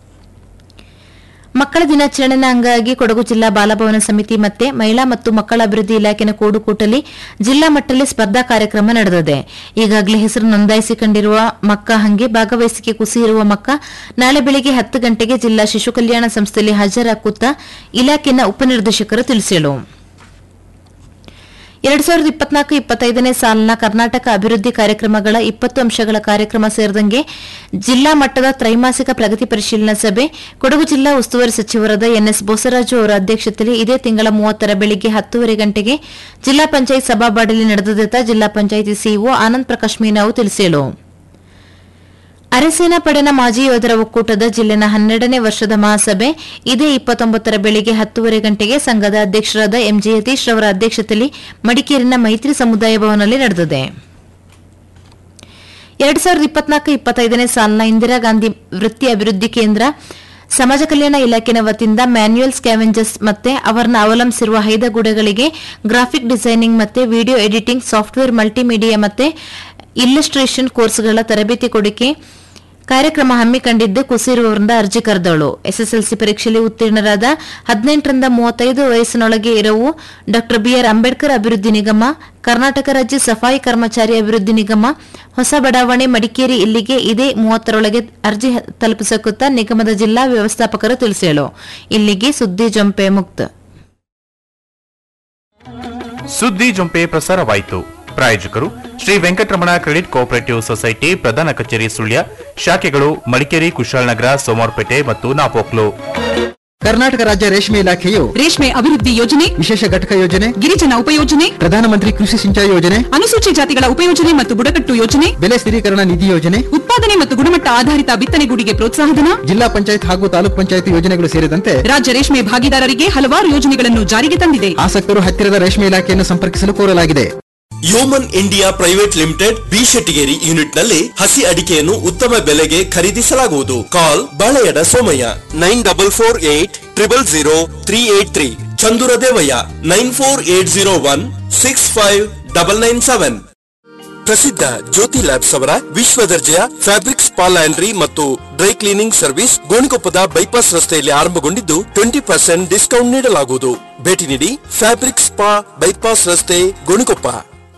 ಮಕ್ಕಳ ದಿನಾಚರಣೆನ ಅಂಗವಾಗಿ ಕೊಡಗು ಜಿಲ್ಲಾ ಬಾಲಭವನ ಸಮಿತಿ ಮತ್ತೆ ಮಹಿಳಾ ಮತ್ತು ಮಕ್ಕಳ ಅಭಿವೃದ್ಧಿ ಇಲಾಖೆನ ಕೂಡುಕೂಟಲಿ ಜಿಲ್ಲಾ ಮಟ್ಟದಲ್ಲಿ ಸ್ಪರ್ಧಾ ಕಾರ್ಯಕ್ರಮ ನಡೆದಿದೆ ಈಗಾಗಲೇ ಹೆಸರು ನೋಂದಾಯಿಸಿಕೊಂಡಿರುವ ಮಕ್ಕ ಹಂಗೆ ಭಾಗವಹಿಸಿಕೆ ಕುಸಿ ಇರುವ ಮಕ್ಕ ನಾಳೆ ಬೆಳಿಗ್ಗೆ ಹತ್ತು ಗಂಟೆಗೆ ಜಿಲ್ಲಾ ಶಿಶು ಕಲ್ಯಾಣ ಸಂಸ್ಥೆಯಲ್ಲಿ ಹಾಜರಾಗುತ್ತಾ ಇಲಾಖೆನ ಉಪನಿರ್ದೇಶಕರು ತಿಳಿಸಿದರು ಎರಡ್ ಸಾವಿರದ ಇಪ್ಪತ್ನಾಲ್ಕು ಇಪ್ಪತ್ತೈದನೇ ಸಾಲಿನ ಕರ್ನಾಟಕ ಅಭಿವೃದ್ಧಿ ಕಾರ್ಯಕ್ರಮಗಳ ಇಪ್ಪತ್ತು ಅಂಶಗಳ ಕಾರ್ಯಕ್ರಮ ಸೇರಿದಂಗೆ ಜಿಲ್ಲಾ ಮಟ್ಟದ ತ್ರೈಮಾಸಿಕ ಪ್ರಗತಿ ಪರಿಶೀಲನಾ ಸಭೆ ಕೊಡಗು ಜಿಲ್ಲಾ ಉಸ್ತುವಾರಿ ಸಚಿವರಾದ ಎನ್ಎಸ್ ಬೋಸರಾಜು ಅವರ ಅಧ್ಯಕ್ಷತೆಯಲ್ಲಿ ಇದೇ ತಿಂಗಳ ಮೂವತ್ತರ ಬೆಳಿಗ್ಗೆ ಹತ್ತುವರೆ ಗಂಟೆಗೆ ಜಿಲ್ಲಾ ಪಂಚಾಯತ್ ಸಭಾಬಾಡಲಿ ನಡೆದಿದ್ದ ಜಿಲ್ಲಾ ಪಂಚಾಯಿತಿ ಸಿಇಒ ಆನಂದ್ ಪ್ರಕಾಶ್ ಮೀನಾವು ತಿಳಿಸಿದರು ಅರೆಸೇನಾ ಪಡೆನ ಮಾಜಿ ಯೋಧರ ಒಕ್ಕೂಟದ ಜಿಲ್ಲೆನ ಹನ್ನೆರಡನೇ ವರ್ಷದ ಮಹಾಸಭೆ ಇದೇ ಇಪ್ಪತ್ತೊಂಬತ್ತರ ಬೆಳಿಗ್ಗೆ ಹತ್ತೂವರೆ ಗಂಟೆಗೆ ಸಂಘದ ಅಧ್ಯಕ್ಷರಾದ ಎಂಜಿ ಯತೀಶ್ ರವರ ಅಧ್ಯಕ್ಷತೆಯಲ್ಲಿ ಮಡಿಕೇರಿನ ಮೈತ್ರಿ ಸಮುದಾಯ ಭವನದಲ್ಲಿ ನಡೆದಿದೆ ಎರಡ್ ಸಾವಿರದ ಇಪ್ಪತ್ನಾಲ್ಕು ಇಪ್ಪತ್ತೈದನೇ ಸಾಲಿನ ಇಂದಿರಾ ಗಾಂಧಿ ವೃತ್ತಿ ಅಭಿವೃದ್ಧಿ ಕೇಂದ್ರ ಸಮಾಜ ಕಲ್ಯಾಣ ಇಲಾಖೆನ ವತಿಯಿಂದ ಮ್ಯಾನ್ಯುಯಲ್ ಸ್ಕ್ಯಾವೆಂಜರ್ಸ್ ಮತ್ತೆ ಅವರನ್ನ ಅವಲಂಬಿಸಿರುವ ಹೈದಗೂಡೆಗಳಿಗೆ ಗ್ರಾಫಿಕ್ ಡಿಸೈನಿಂಗ್ ಮತ್ತೆ ವಿಡಿಯೋ ಎಡಿಟಿಂಗ್ ಸಾಫ್ಟ್ವೇರ್ ಮಲ್ಟಿಮೀಡಿಯಾ ಮತ್ತೆ ಇಲ್ಲಸ್ಟ್ರೇಷನ್ ಕೋರ್ಸ್ಗಳ ತರಬೇತಿ ಕೊಡಿಕೆ ಕಾರ್ಯಕ್ರಮ ಹಮ್ಮಿಕೊಂಡಿದ್ದು ಕುಸಿರುವವರಿಂದ ಅರ್ಜಿ ಕರೆದಳು ಎಸ್ಎಸ್ಎಲ್ಸಿ ಪರೀಕ್ಷೆಯಲ್ಲಿ ಉತ್ತೀರ್ಣರಾದ ಹದಿನೆಂಟರಿಂದ ಮೂವತ್ತೈದು ವಯಸ್ಸಿನೊಳಗೆ ಇರವು ಡಾ ಬಿಆರ್ ಅಂಬೇಡ್ಕರ್ ಅಭಿವೃದ್ಧಿ ನಿಗಮ ಕರ್ನಾಟಕ ರಾಜ್ಯ ಸಫಾಯಿ ಕರ್ಮಚಾರಿ ಅಭಿವೃದ್ಧಿ ನಿಗಮ ಹೊಸ ಬಡಾವಣೆ ಮಡಿಕೇರಿ ಇಲ್ಲಿಗೆ ಇದೇ ಮೂವತ್ತರೊಳಗೆ ಅರ್ಜಿ ತಲುಪಿಸಕುತ್ತ ನಿಗಮದ ಜಿಲ್ಲಾ ವ್ಯವಸ್ಥಾಪಕರು ತಿಳಿಸಿಳು ಇಲ್ಲಿಗೆ ಸುದ್ದಿ ಜೊಂಪೆ ಮುಕ್ತ ಸುದ್ದಿ ಜೊಂಪೆ ಪ್ರಸಾರವಾಯಿತು ಪ್ರಾಯೋಜಕರು Shri Venkataramana credit cooperative society ಪ್ರಧಾನ ಕಚೇರಿ ಸುಳ್ಯ ಶಾಖೆಗಳು ಮಡಿಕೇರಿ ಕುಶಾಲನಗರ ಸೋಮವಾರಪೇಟೆ ಮತ್ತು ನಾಪೋಕ್ಲು ಕರ್ನಾಟಕ ರಾಜ್ಯ ರೇಷ್ಮೆ ಇಲಾಖೆಯು ರೇಷ್ಮೆ ಅಭಿವೃದ್ಧಿ ಯೋಜನೆ ವಿಶೇಷ ಘಟಕ ಯೋಜನೆ ಗಿರಿಜನ ಉಪಯೋಜನೆ ಪ್ರಧಾನಮಂತ್ರಿ ಕೃಷಿ ಸಿಂಚಾಯಿ ಯೋಜನೆ ಅನುಸೂಚಿ ಜಾತಿಗಳ ಉಪಯೋಜನೆ ಮತ್ತು ಬುಡಕಟ್ಟು ಯೋಜನೆ ಬೆಲೆ ಸ್ಥಿರೀಕರಣ ನಿಧಿ ಯೋಜನೆ ಉತ್ಪಾದನೆ ಮತ್ತು ಗುಣಮಟ್ಟ ಆಧಾರಿತ ಬಿತ್ತನೆಗೂಡಿಗೆ ಪ್ರೋತ್ಸಾಹಧನ ಜಿಲ್ಲಾ ಪಂಚಾಯತ್ ಹಾಗೂ ತಾಲೂಕ್ ಪಂಚಾಯತ್ ಯೋಜನೆಗಳು ಸೇರಿದಂತೆ ರಾಜ್ಯ ರೇಷ್ಮೆ ಭಾಗಿದಾರರಿಗೆ ಹಲವಾರು ಯೋಜನೆಗಳನ್ನು ಜಾರಿಗೆ ತಂದಿದೆ ಆಸಕ್ತರು ಹತ್ತಿರದ ರೇಷ್ಮೆ ಇಲಾಖೆಯನ್ನು ಸಂಪರ್ಕಿಸಲು ಕೋರಲಾಗಿದೆ Yeoman India private limited B Shettigeri unit ನಲ್ಲಿ ಹಸಿ ಅಡಿಕೆಯನ್ನು ಉತ್ತಮ ಬೆಲೆಗೆ ಖರೀದಿಸಲಾಗುವುದು call Baleyada Somaiah nine double four eight triple zero three eight three Chandura Devaiah nine four eight zero one six five double nine seven ಪ್ರಸಿದ್ಧ ಜ್ಯೋತಿ ಲ್ಯಾಬ್ಸ್ ಅವರ ವಿಶ್ವ ದರ್ಜೆಯ ಫ್ಯಾಬ್ರಿಕ್ ಸ್ಪಾ ಲ್ಯಾಂಡ್ರಿ ಮತ್ತು ಡ್ರೈ ಕ್ಲೀನಿಂಗ್ ಸರ್ವಿಸ್ ಗೋಣಿಕೊಪ್ಪದ ಬೈಪಾಸ್ ರಸ್ತೆಯಲ್ಲಿ ಆರಂಭಗೊಂಡಿದ್ದು ಟ್ವೆಂಟಿ ಪರ್ಸೆಂಟ್ ಡಿಸ್ಕೌಂಟ್ ನೀಡಲಾಗುವುದು ಭೇಟಿ ನೀಡಿ ಫ್ಯಾಬ್ರಿಕ್ ಸ್ಪಾ ಬೈಪಾಸ್ ರಸ್ತೆ ಗೋಣಿಕೊಪ್ಪ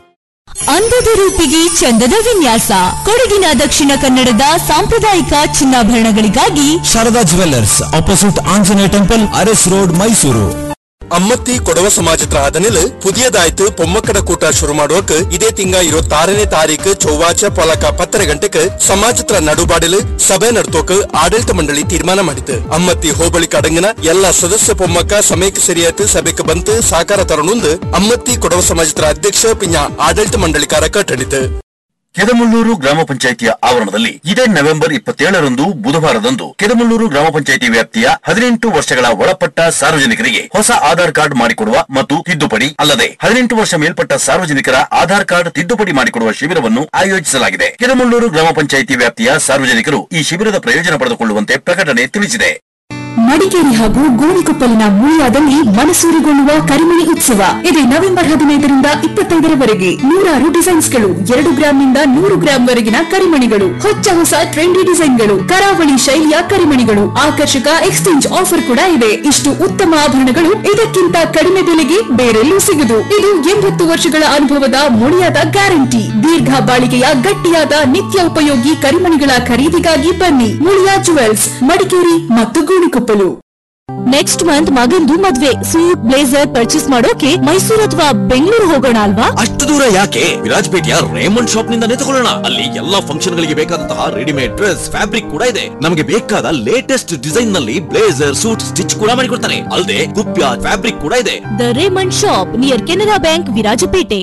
ಅಂದದ ರೂಪಿಗೆ ಚಂದದ ವಿನ್ಯಾಸ ಕೊಡಗಿನ ದಕ್ಷಿಣ ಕನ್ನಡದ ಸಾಂಪ್ರದಾಯಿಕ ಚಿನ್ನಾಭರಣಗಳಿಗಾಗಿ Sharada jewellers opposite Anjaneya temple Aras road Mysuru Ammathi Kodava ಸಮಾಜತ್ರ ಆದನಿಲ್ ಪುದಿಯದಾಯ್ತು ಪೊಮ್ಮಕ್ಕಡ ಕೂಟ ಶುರು ಮಾಡುವಕ್ ಇದೇ ತಿಂಗ ഇരുപത്താറിನೇ ತಾರೀಕು ಚೊವ್ವಾಚ ಪೊಲಕ ಪತ್ತರ ಗಂಟೆಕ್ ಸಮಾಜತ್ರ ನಡುಬಾಡಿಲ್ ಸಭೆ ನಡ್ತೋಕ್ ಆಡಳಿತ ಮಂಡಳಿ ತೀರ್ಮಾನ ಮಾಡಿತು ಅಮ್ಮತ್ತಿ ಹೋಬಳಿ ಕಡಂಗನ ಎಲ್ಲ ಸದಸ್ಯ ಪೊಮ್ಮಕ್ಕ ಸಮಯಕ್ಕೆ ಸರಿಯಾತು ಸಭೆಗೆ ಬಂತು ಸಾಕಾರ ತರನುಂದು ಅಮ್ಮತ್ತಿ ಕೊಡವ ಸಮಾಜತ್ರ ಅಧ್ಯಕ್ಷ ಪಿಂಜ ಆಡಳಿತ ಮಂಡಳಿಕಾರ ಕಟ್ಟಣಿತು ಕೆದಮುಳ್ಳೂರು ಗ್ರಾಮ ಪಂಚಾಯಿತಿಯ ಆವರಣದಲ್ಲಿ ಇದೇ ನವೆಂಬರ್ ಇಪ್ಪತ್ತೇಳರಂದು ಬುಧವಾರದಂದು ಕೆದಮುಳ್ಳೂರು ಗ್ರಾಮ ಪಂಚಾಯಿತಿ ವ್ಯಾಪ್ತಿಯ ಹದಿನೆಂಟು ವರ್ಷಗಳ ಒಳಪಟ್ಟ ಸಾರ್ವಜನಿಕರಿಗೆ ಹೊಸ ಆಧಾರ್ ಕಾರ್ಡ್ ಮಾಡಿಕೊಡುವ ಮತ್ತು ತಿದ್ದುಪಡಿ ಅಲ್ಲದೆ ಹದಿನೆಂಟು ವರ್ಷ ಮೇಲ್ಪಟ್ಟ ಸಾರ್ವಜನಿಕರ ಆಧಾರ್ ಕಾರ್ಡ್ ತಿದ್ದುಪಡಿ ಮಾಡಿಕೊಡುವ ಶಿಬಿರವನ್ನು ಆಯೋಜಿಸಲಾಗಿದೆ ಕೆದಮುಳ್ಳೂರು ಗ್ರಾಮ ಪಂಚಾಯಿತಿ ವ್ಯಾಪ್ತಿಯ ಸಾರ್ವಜನಿಕರು ಈ ಶಿಬಿರದ ಪ್ರಯೋಜನ ಪಡೆದುಕೊಳ್ಳುವಂತೆ ಪ್ರಕಟಣೆ ತಿಳಿಸಿದೆ ಮಡಿಕೇರಿ ಹಾಗೂ ಗೋಣಿಕೊಪ್ಪಲಿನ ಮೂಳಾದಲ್ಲಿ ಮನಸೂರುಗೊಳ್ಳುವ ಕರಿಮಣಿ ಉತ್ಸವ ಇದೆ ನವೆಂಬರ್ ಹದಿನೈದರಿಂದ ಇಪ್ಪತ್ತೈದರವರೆಗೆ ನೂರಾರು ಡಿಸೈನ್ಸ್ಗಳು ಎರಡು ಗ್ರಾಂನಿಂದ ನೂರು ಗ್ರಾಂ ವರೆಗಿನ ಕರಿಮಣಿಗಳು ಹೊಚ್ಚ ಹೊಸ ಟ್ರೆಂಡಿ ಡಿಸೈನ್ಗಳು ಕರಾವಳಿ ಶೈಲಿಯ ಕರಿಮಣಿಗಳು ಆಕರ್ಷಕ ಎಕ್ಸ್ಚೇಂಜ್ ಆಫರ್ ಕೂಡ ಇದೆ ಇಷ್ಟು ಉತ್ತಮ ಆಭರಣಗಳು ಇದಕ್ಕಿಂತ ಕಡಿಮೆ ಬೆಲೆಗೆ ಬೇರೆಲ್ಲೂ ಸಿಗದು ಇದು ಎಂಬತ್ತು ವರ್ಷಗಳ ಅನುಭವದ ಮುಳಿಯಾದ ಗ್ಯಾರಂಟಿ ದೀರ್ಘ ಬಾಳಿಕೆಯ ಗಟ್ಟಿಯಾದ ನಿತ್ಯ ಉಪಯೋಗಿ ಕರಿಮಣಿಗಳ ಖರೀದಿಗಾಗಿ ಬನ್ನಿ ಮುಳಿಯಾ ಜುವೆಲ್ಸ್ ಮಡಿಕೇರಿ ಮತ್ತು ಗೋಣಿಕೊಪ್ಪಲು ನೆಕ್ಸ್ಟ್ ಮಂತ್ ಮಗಂದು ಮದ್ವೆ ಸೂಟ್ ಬ್ಲೇಸರ್ ಪರ್ಚೇಸ್ ಮಾಡೋಕೆ ಮೈಸೂರು ಅಥವಾ ಬೆಂಗಳೂರು ಹೋಗೋಣ ಅಲ್ವಾ ಅಷ್ಟು ದೂರ ಯಾಕೆ ವಿರಾಜಪೇಟೆಯ ರೇಮಂಡ್ ಶಾಪ್ ನಿಂದಾನೇ ತಗೊಳ್ಳೋಣ ಅಲ್ಲಿ ಎಲ್ಲಾ ಫಂಕ್ಷನ್ ಗಳಿಗೆ ಬೇಕಾದಂತಹ ರೆಡಿಮೇಡ್ ಡ್ರೆಸ್ ಫ್ಯಾಬ್ರಿಕ್ ಕೂಡ ಇದೆ ನಮಗೆ ಬೇಕಾದ ಲೇಟೆಸ್ಟ್ ಡಿಸೈನ್ ನಲ್ಲಿ ಬ್ಲೇಸರ್ ಸೂಟ್ ಸ್ಟಿಚ್ ಕೂಡ ಮಾಡಿಕೊಡ್ತಾರೆ ಅಲ್ಲದೆ ಕುಪ್ಯ ಫ್ಯಾಬ್ರಿಕ್ ಕೂಡ ಇದೆ the Raymond shop near Canara bank Virajpet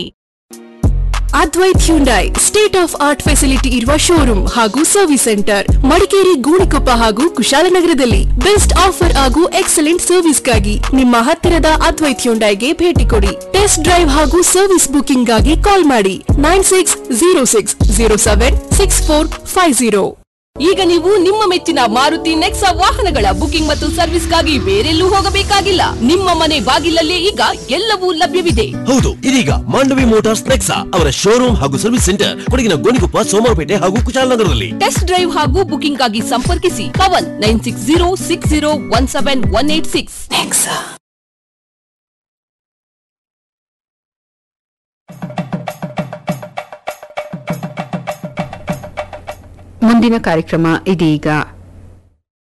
Advaith Hyundai state of art facility ಇರುವ ಶೋರೂಮ್ ಹಾಗೂ ಸರ್ವಿಸ್ ಸೆಂಟರ್ ಮಡಿಕೇರಿ ಗೋಣಿಕೊಪ್ಪ ಹಾಗೂ ಕುಶಾಲನಗರದಲ್ಲಿ ಬೆಸ್ಟ್ ಆಫರ್ ಹಾಗೂ ಎಕ್ಸಲೆಂಟ್ ಸರ್ವಿಸ್ಗಾಗಿ ನಿಮ್ಮ ಹತ್ತಿರದ ಅದ್ವೈತ್ ಹ್ಯುಂಡೈಗೆ ಭೇಟಿ ಕೊಡಿ ಟೆಸ್ಟ್ ಡ್ರೈವ್ ಹಾಗೂ ಸರ್ವಿಸ್ ಬುಕಿಂಗ್ ಗಾಗಿ ಕಾಲ್ ಮಾಡಿ nine six zero six zero seven six four five zero ಈಗ ನೀವು ನಿಮ್ಮ ಮೆಚ್ಚಿನ ಮಾರುತಿ ನೆಕ್ಸಾ ವಾಹನಗಳ ಬುಕಿಂಗ್ ಮತ್ತು ಸರ್ವಿಸ್ಗಾಗಿ ಬೇರೆಲ್ಲೂ ಹೋಗಬೇಕಾಗಿಲ್ಲ ನಿಮ್ಮ ಮನೆ ಬಾಗಿಲಲ್ಲೇ ಈಗ ಎಲ್ಲವೂ ಲಭ್ಯವಿದೆ ಹೌದು ಇದೀಗ ಮಾಂಡವಿ ಮೋಟಾರ್ಸ್ ನೆಕ್ಸಾ ಅವರ ಶೋರೂಮ್ ಹಾಗೂ ಸರ್ವಿಸ್ ಸೆಂಟರ್ ಕೊಡಗಿನ ಗೋಣಿಕೊಪ್ಪ ಸೋಮವಾರಪೇಟೆ ಹಾಗೂ ಕುಶಾಲನಗರದಲ್ಲಿ ಟೆಸ್ಟ್ ಡ್ರೈವ್ ಹಾಗೂ ಬುಕಿಂಗ್ ಆಗಿ ಸಂಪರ್ಕಿಸಿ Pavan nine six zero six zero one seven one eight six ಮುಂದಿನ ಕಾರ್ಯಕ್ರಮ ಇದೀಗ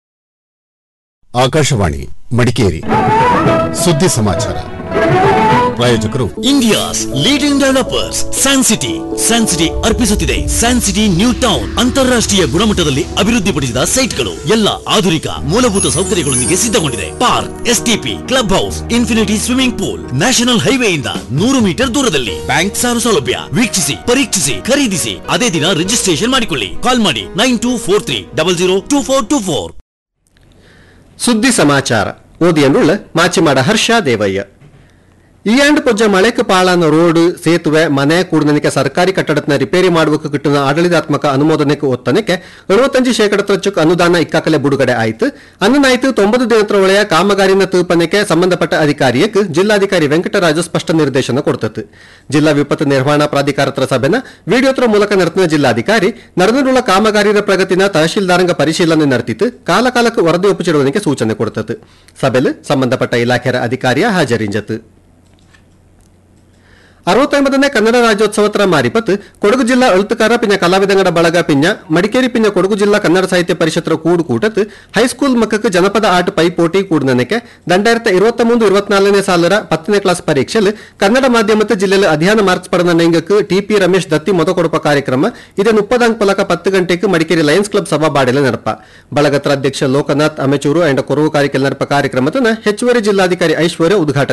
ಆಕಾಶವಾಣಿ ಮಡಿಕೇರಿ ಸುದ್ದಿ ಸಮಾಚಾರ ಪ್ರಾಯೋಜಕರು India's leading developers San City San City ಅರ್ಪಿಸುತ್ತಿದೆ ಸ್ಯಾನ್ ಸಿಟಿ ನ್ಯೂ ಟೌನ್ ಅಂತಾರಾಷ್ಟ್ರೀಯ ಗುಣಮಟ್ಟದಲ್ಲಿ ಅಭಿವೃದ್ಧಿಪಡಿಸಿದ ಸೈಟ್ಗಳು ಎಲ್ಲ ಆಧುನಿಕ ಮೂಲಭೂತ ಸೌಕರ್ಯಗಳೊಂದಿಗೆ ಸಿದ್ಧಗೊಂಡಿದೆ park STP club house infinity swimming pool national ಹೈವೇಯಿಂದ ನೂರು ಮೀಟರ್ ದೂರದಲ್ಲಿ ಬ್ಯಾಂಕ್ ಸಾಲ ಸೌಲಭ್ಯ ವೀಕ್ಷಿಸಿ ಪರೀಕ್ಷಿಸಿ ಖರೀದಿಸಿ ಅದೇ ದಿನ ರಿಜಿಸ್ಟ್ರೇಷನ್ ಮಾಡಿಕೊಳ್ಳಿ ಕಾಲ್ ಮಾಡಿ nine two four three double zero two four two four ಸುದ್ದಿ ಸಮಾಚಾರ ಓದಿಯನ್ನುಳ್ಳ ಮಾಚಿಮಾಡ ಹರ್ಷ ದೇವಯ್ಯ ಈ ಆಂಡ್ ಪೊಜ್ಜ ಮಳೆಕ್ ಪಾಳಾನ ರೋಡ್ ಸೇತುವೆ ಮನೆ ಕೂಡನನಿಕೆ ಸರ್ಕಾರಿ ಕಟ್ಟಡತ್ನ ರಿಪೇರಿ ಮಾಡುವಕ್ಕೆ ಕಿಟ್ಟುನ ಆಡಳಿತಾತ್ಮಕ ಅನುಮೋದನೆಗೆ ಒತ್ತನಕ್ಕೆ ಎಳುವತ್ತಂಜು ಶೇಕಡತ್ರಚ್ಚುಕ್ ಅನುದಾನ ಇಕ್ಕಾಕಲೆ ಬಿಡುಗಡೆ ಆಯ್ತು ಅನ್ನನಾಯ್ತು ತೊಂಬತ್ತು ದಿನತ್ರ ಒಳೆಯ ಕಾಮಗಾರಿನ ತೂಪನಕ್ಕೆ ಸಂಬಂಧಪಟ್ಟ ಅಧಿಕಾರಿಯಕ್ಕೆ ಜಿಲ್ಲಾಧಿಕಾರಿ ವೆಂಕಟರಾಜು ಸ್ಪಷ್ಟ ನಿರ್ದೇಶನ ಕೊಡ್ತತ್ತು ಜಿಲ್ಲಾ ವಿಪತ್ತು ನಿರ್ವಹಣಾ ಪ್ರಾಧಿಕಾರತ್ರ ಸಭೆನ ವಿಡಿಯೋತ್ರ ಮೂಲಕ ನಡೆತಿನ ಜಿಲ್ಲಾಧಿಕಾರಿ ನಡೆದಿರುವ ಕಾಮಗಾರಿಯ ಪ್ರಗತಿನ ತಹಶೀಲ್ದಾರಂಗ ಪರಿಶೀಲನೆ ನಡೆತಿತ್ತು ಕಾಲಕಾಲಕ್ಕೆ ವರದಿ ಒಪ್ಪಿಸಿಡುವುದಕ್ಕೆ ಸೂಚನೆ ಕೊಡ್ತತ್ತು ಸಭೆಲು ಸಂಬಂಧಪಟ್ಟ ಇಲಾಖೆಯ ಅಧಿಕಾರಿಯ ಹಾಜರಿಂಜತ್ತು ಅರವತ್ತೊಂಬತ್ತನೇ ಕನ್ನಡ ರಾಜ್ಯೋತ್ಸವತ್ರ ಮಾರಿಪತ್ ಕೊಡಗು ಜಿಲ್ಲಾ ಎಳುತ್ತುಕಾರ ಪಿನ್ನ ಕಲಾವಿದಂಗಡ ಬಳಗ ಪಿನ್ನ ಮಡಿಕೇರಿ ಪಿನ್ನ ಕೊಡಗು ಜಿಲ್ಲಾ ಕನ್ನಡ ಸಾಹಿತ್ಯ ಪರಿಷತ್ತರ ಕೂಡು ಕೂಟತ್ ಹೈಸ್ಕೂಲ್ ಮಕ್ಕಕ್ಕೆ ಜನಪದ ಆಟ ಪೈಪೋಟಿ ಕೂಡ್ನನಕ್ಕೆ ದಂಡಾಯಿರತ್ತ இருபத்தி மூன்று இருபத்தி நாலுನೇ ಸಾಲರ ಪತ್ತನೇ ಕ್ಲಾಸ್ ಪರೀಕ್ಷೆಲ್ ಕನ್ನಡ ಮಾಧ್ಯಮದ ಜಿಲ್ಲೆಯಲ್ಲಿ ಅಧ್ಯಯನ ಮಾರ್ಕ್ಸ್ ಪಡೆದ ನೆಂಗಕ್ಕೆ ಟಿಪಿ ರಮೇಶ್ ದತ್ತಿ ಮೊದ ಕೊಡುಪ ಕಾರ್ಯಕ್ರಮ ಇದೇ ಮುಪ್ಪದಾಂಕ್ ಪಲಕ ಪತ್ತು ಗಂಟೆಗೆ ಮಡಿಕೇರಿ ಲಯನ್ಸ್ ಕ್ಲಬ್ ಸಭಾ ಬಾಡೆಲ ನಡಪ ಬಳಗತ್ರ ಅಧ್ಯಕ್ಷ ಲೋಕನಾಥ್ ಅಮೆಚೂರು ಅಂಡ್ ಕೊರವು ಕಾರಿಕೆಲ್ ನಡಪ ಕಾರ್ಯಕ್ರಮದ ಹೆಚ್ಚುವರಿ ಜಿಲ್ಲಾಧಿಕಾರಿ ಐಶ್ವರ್ಯ ಉದ್ಘಾಟನೆ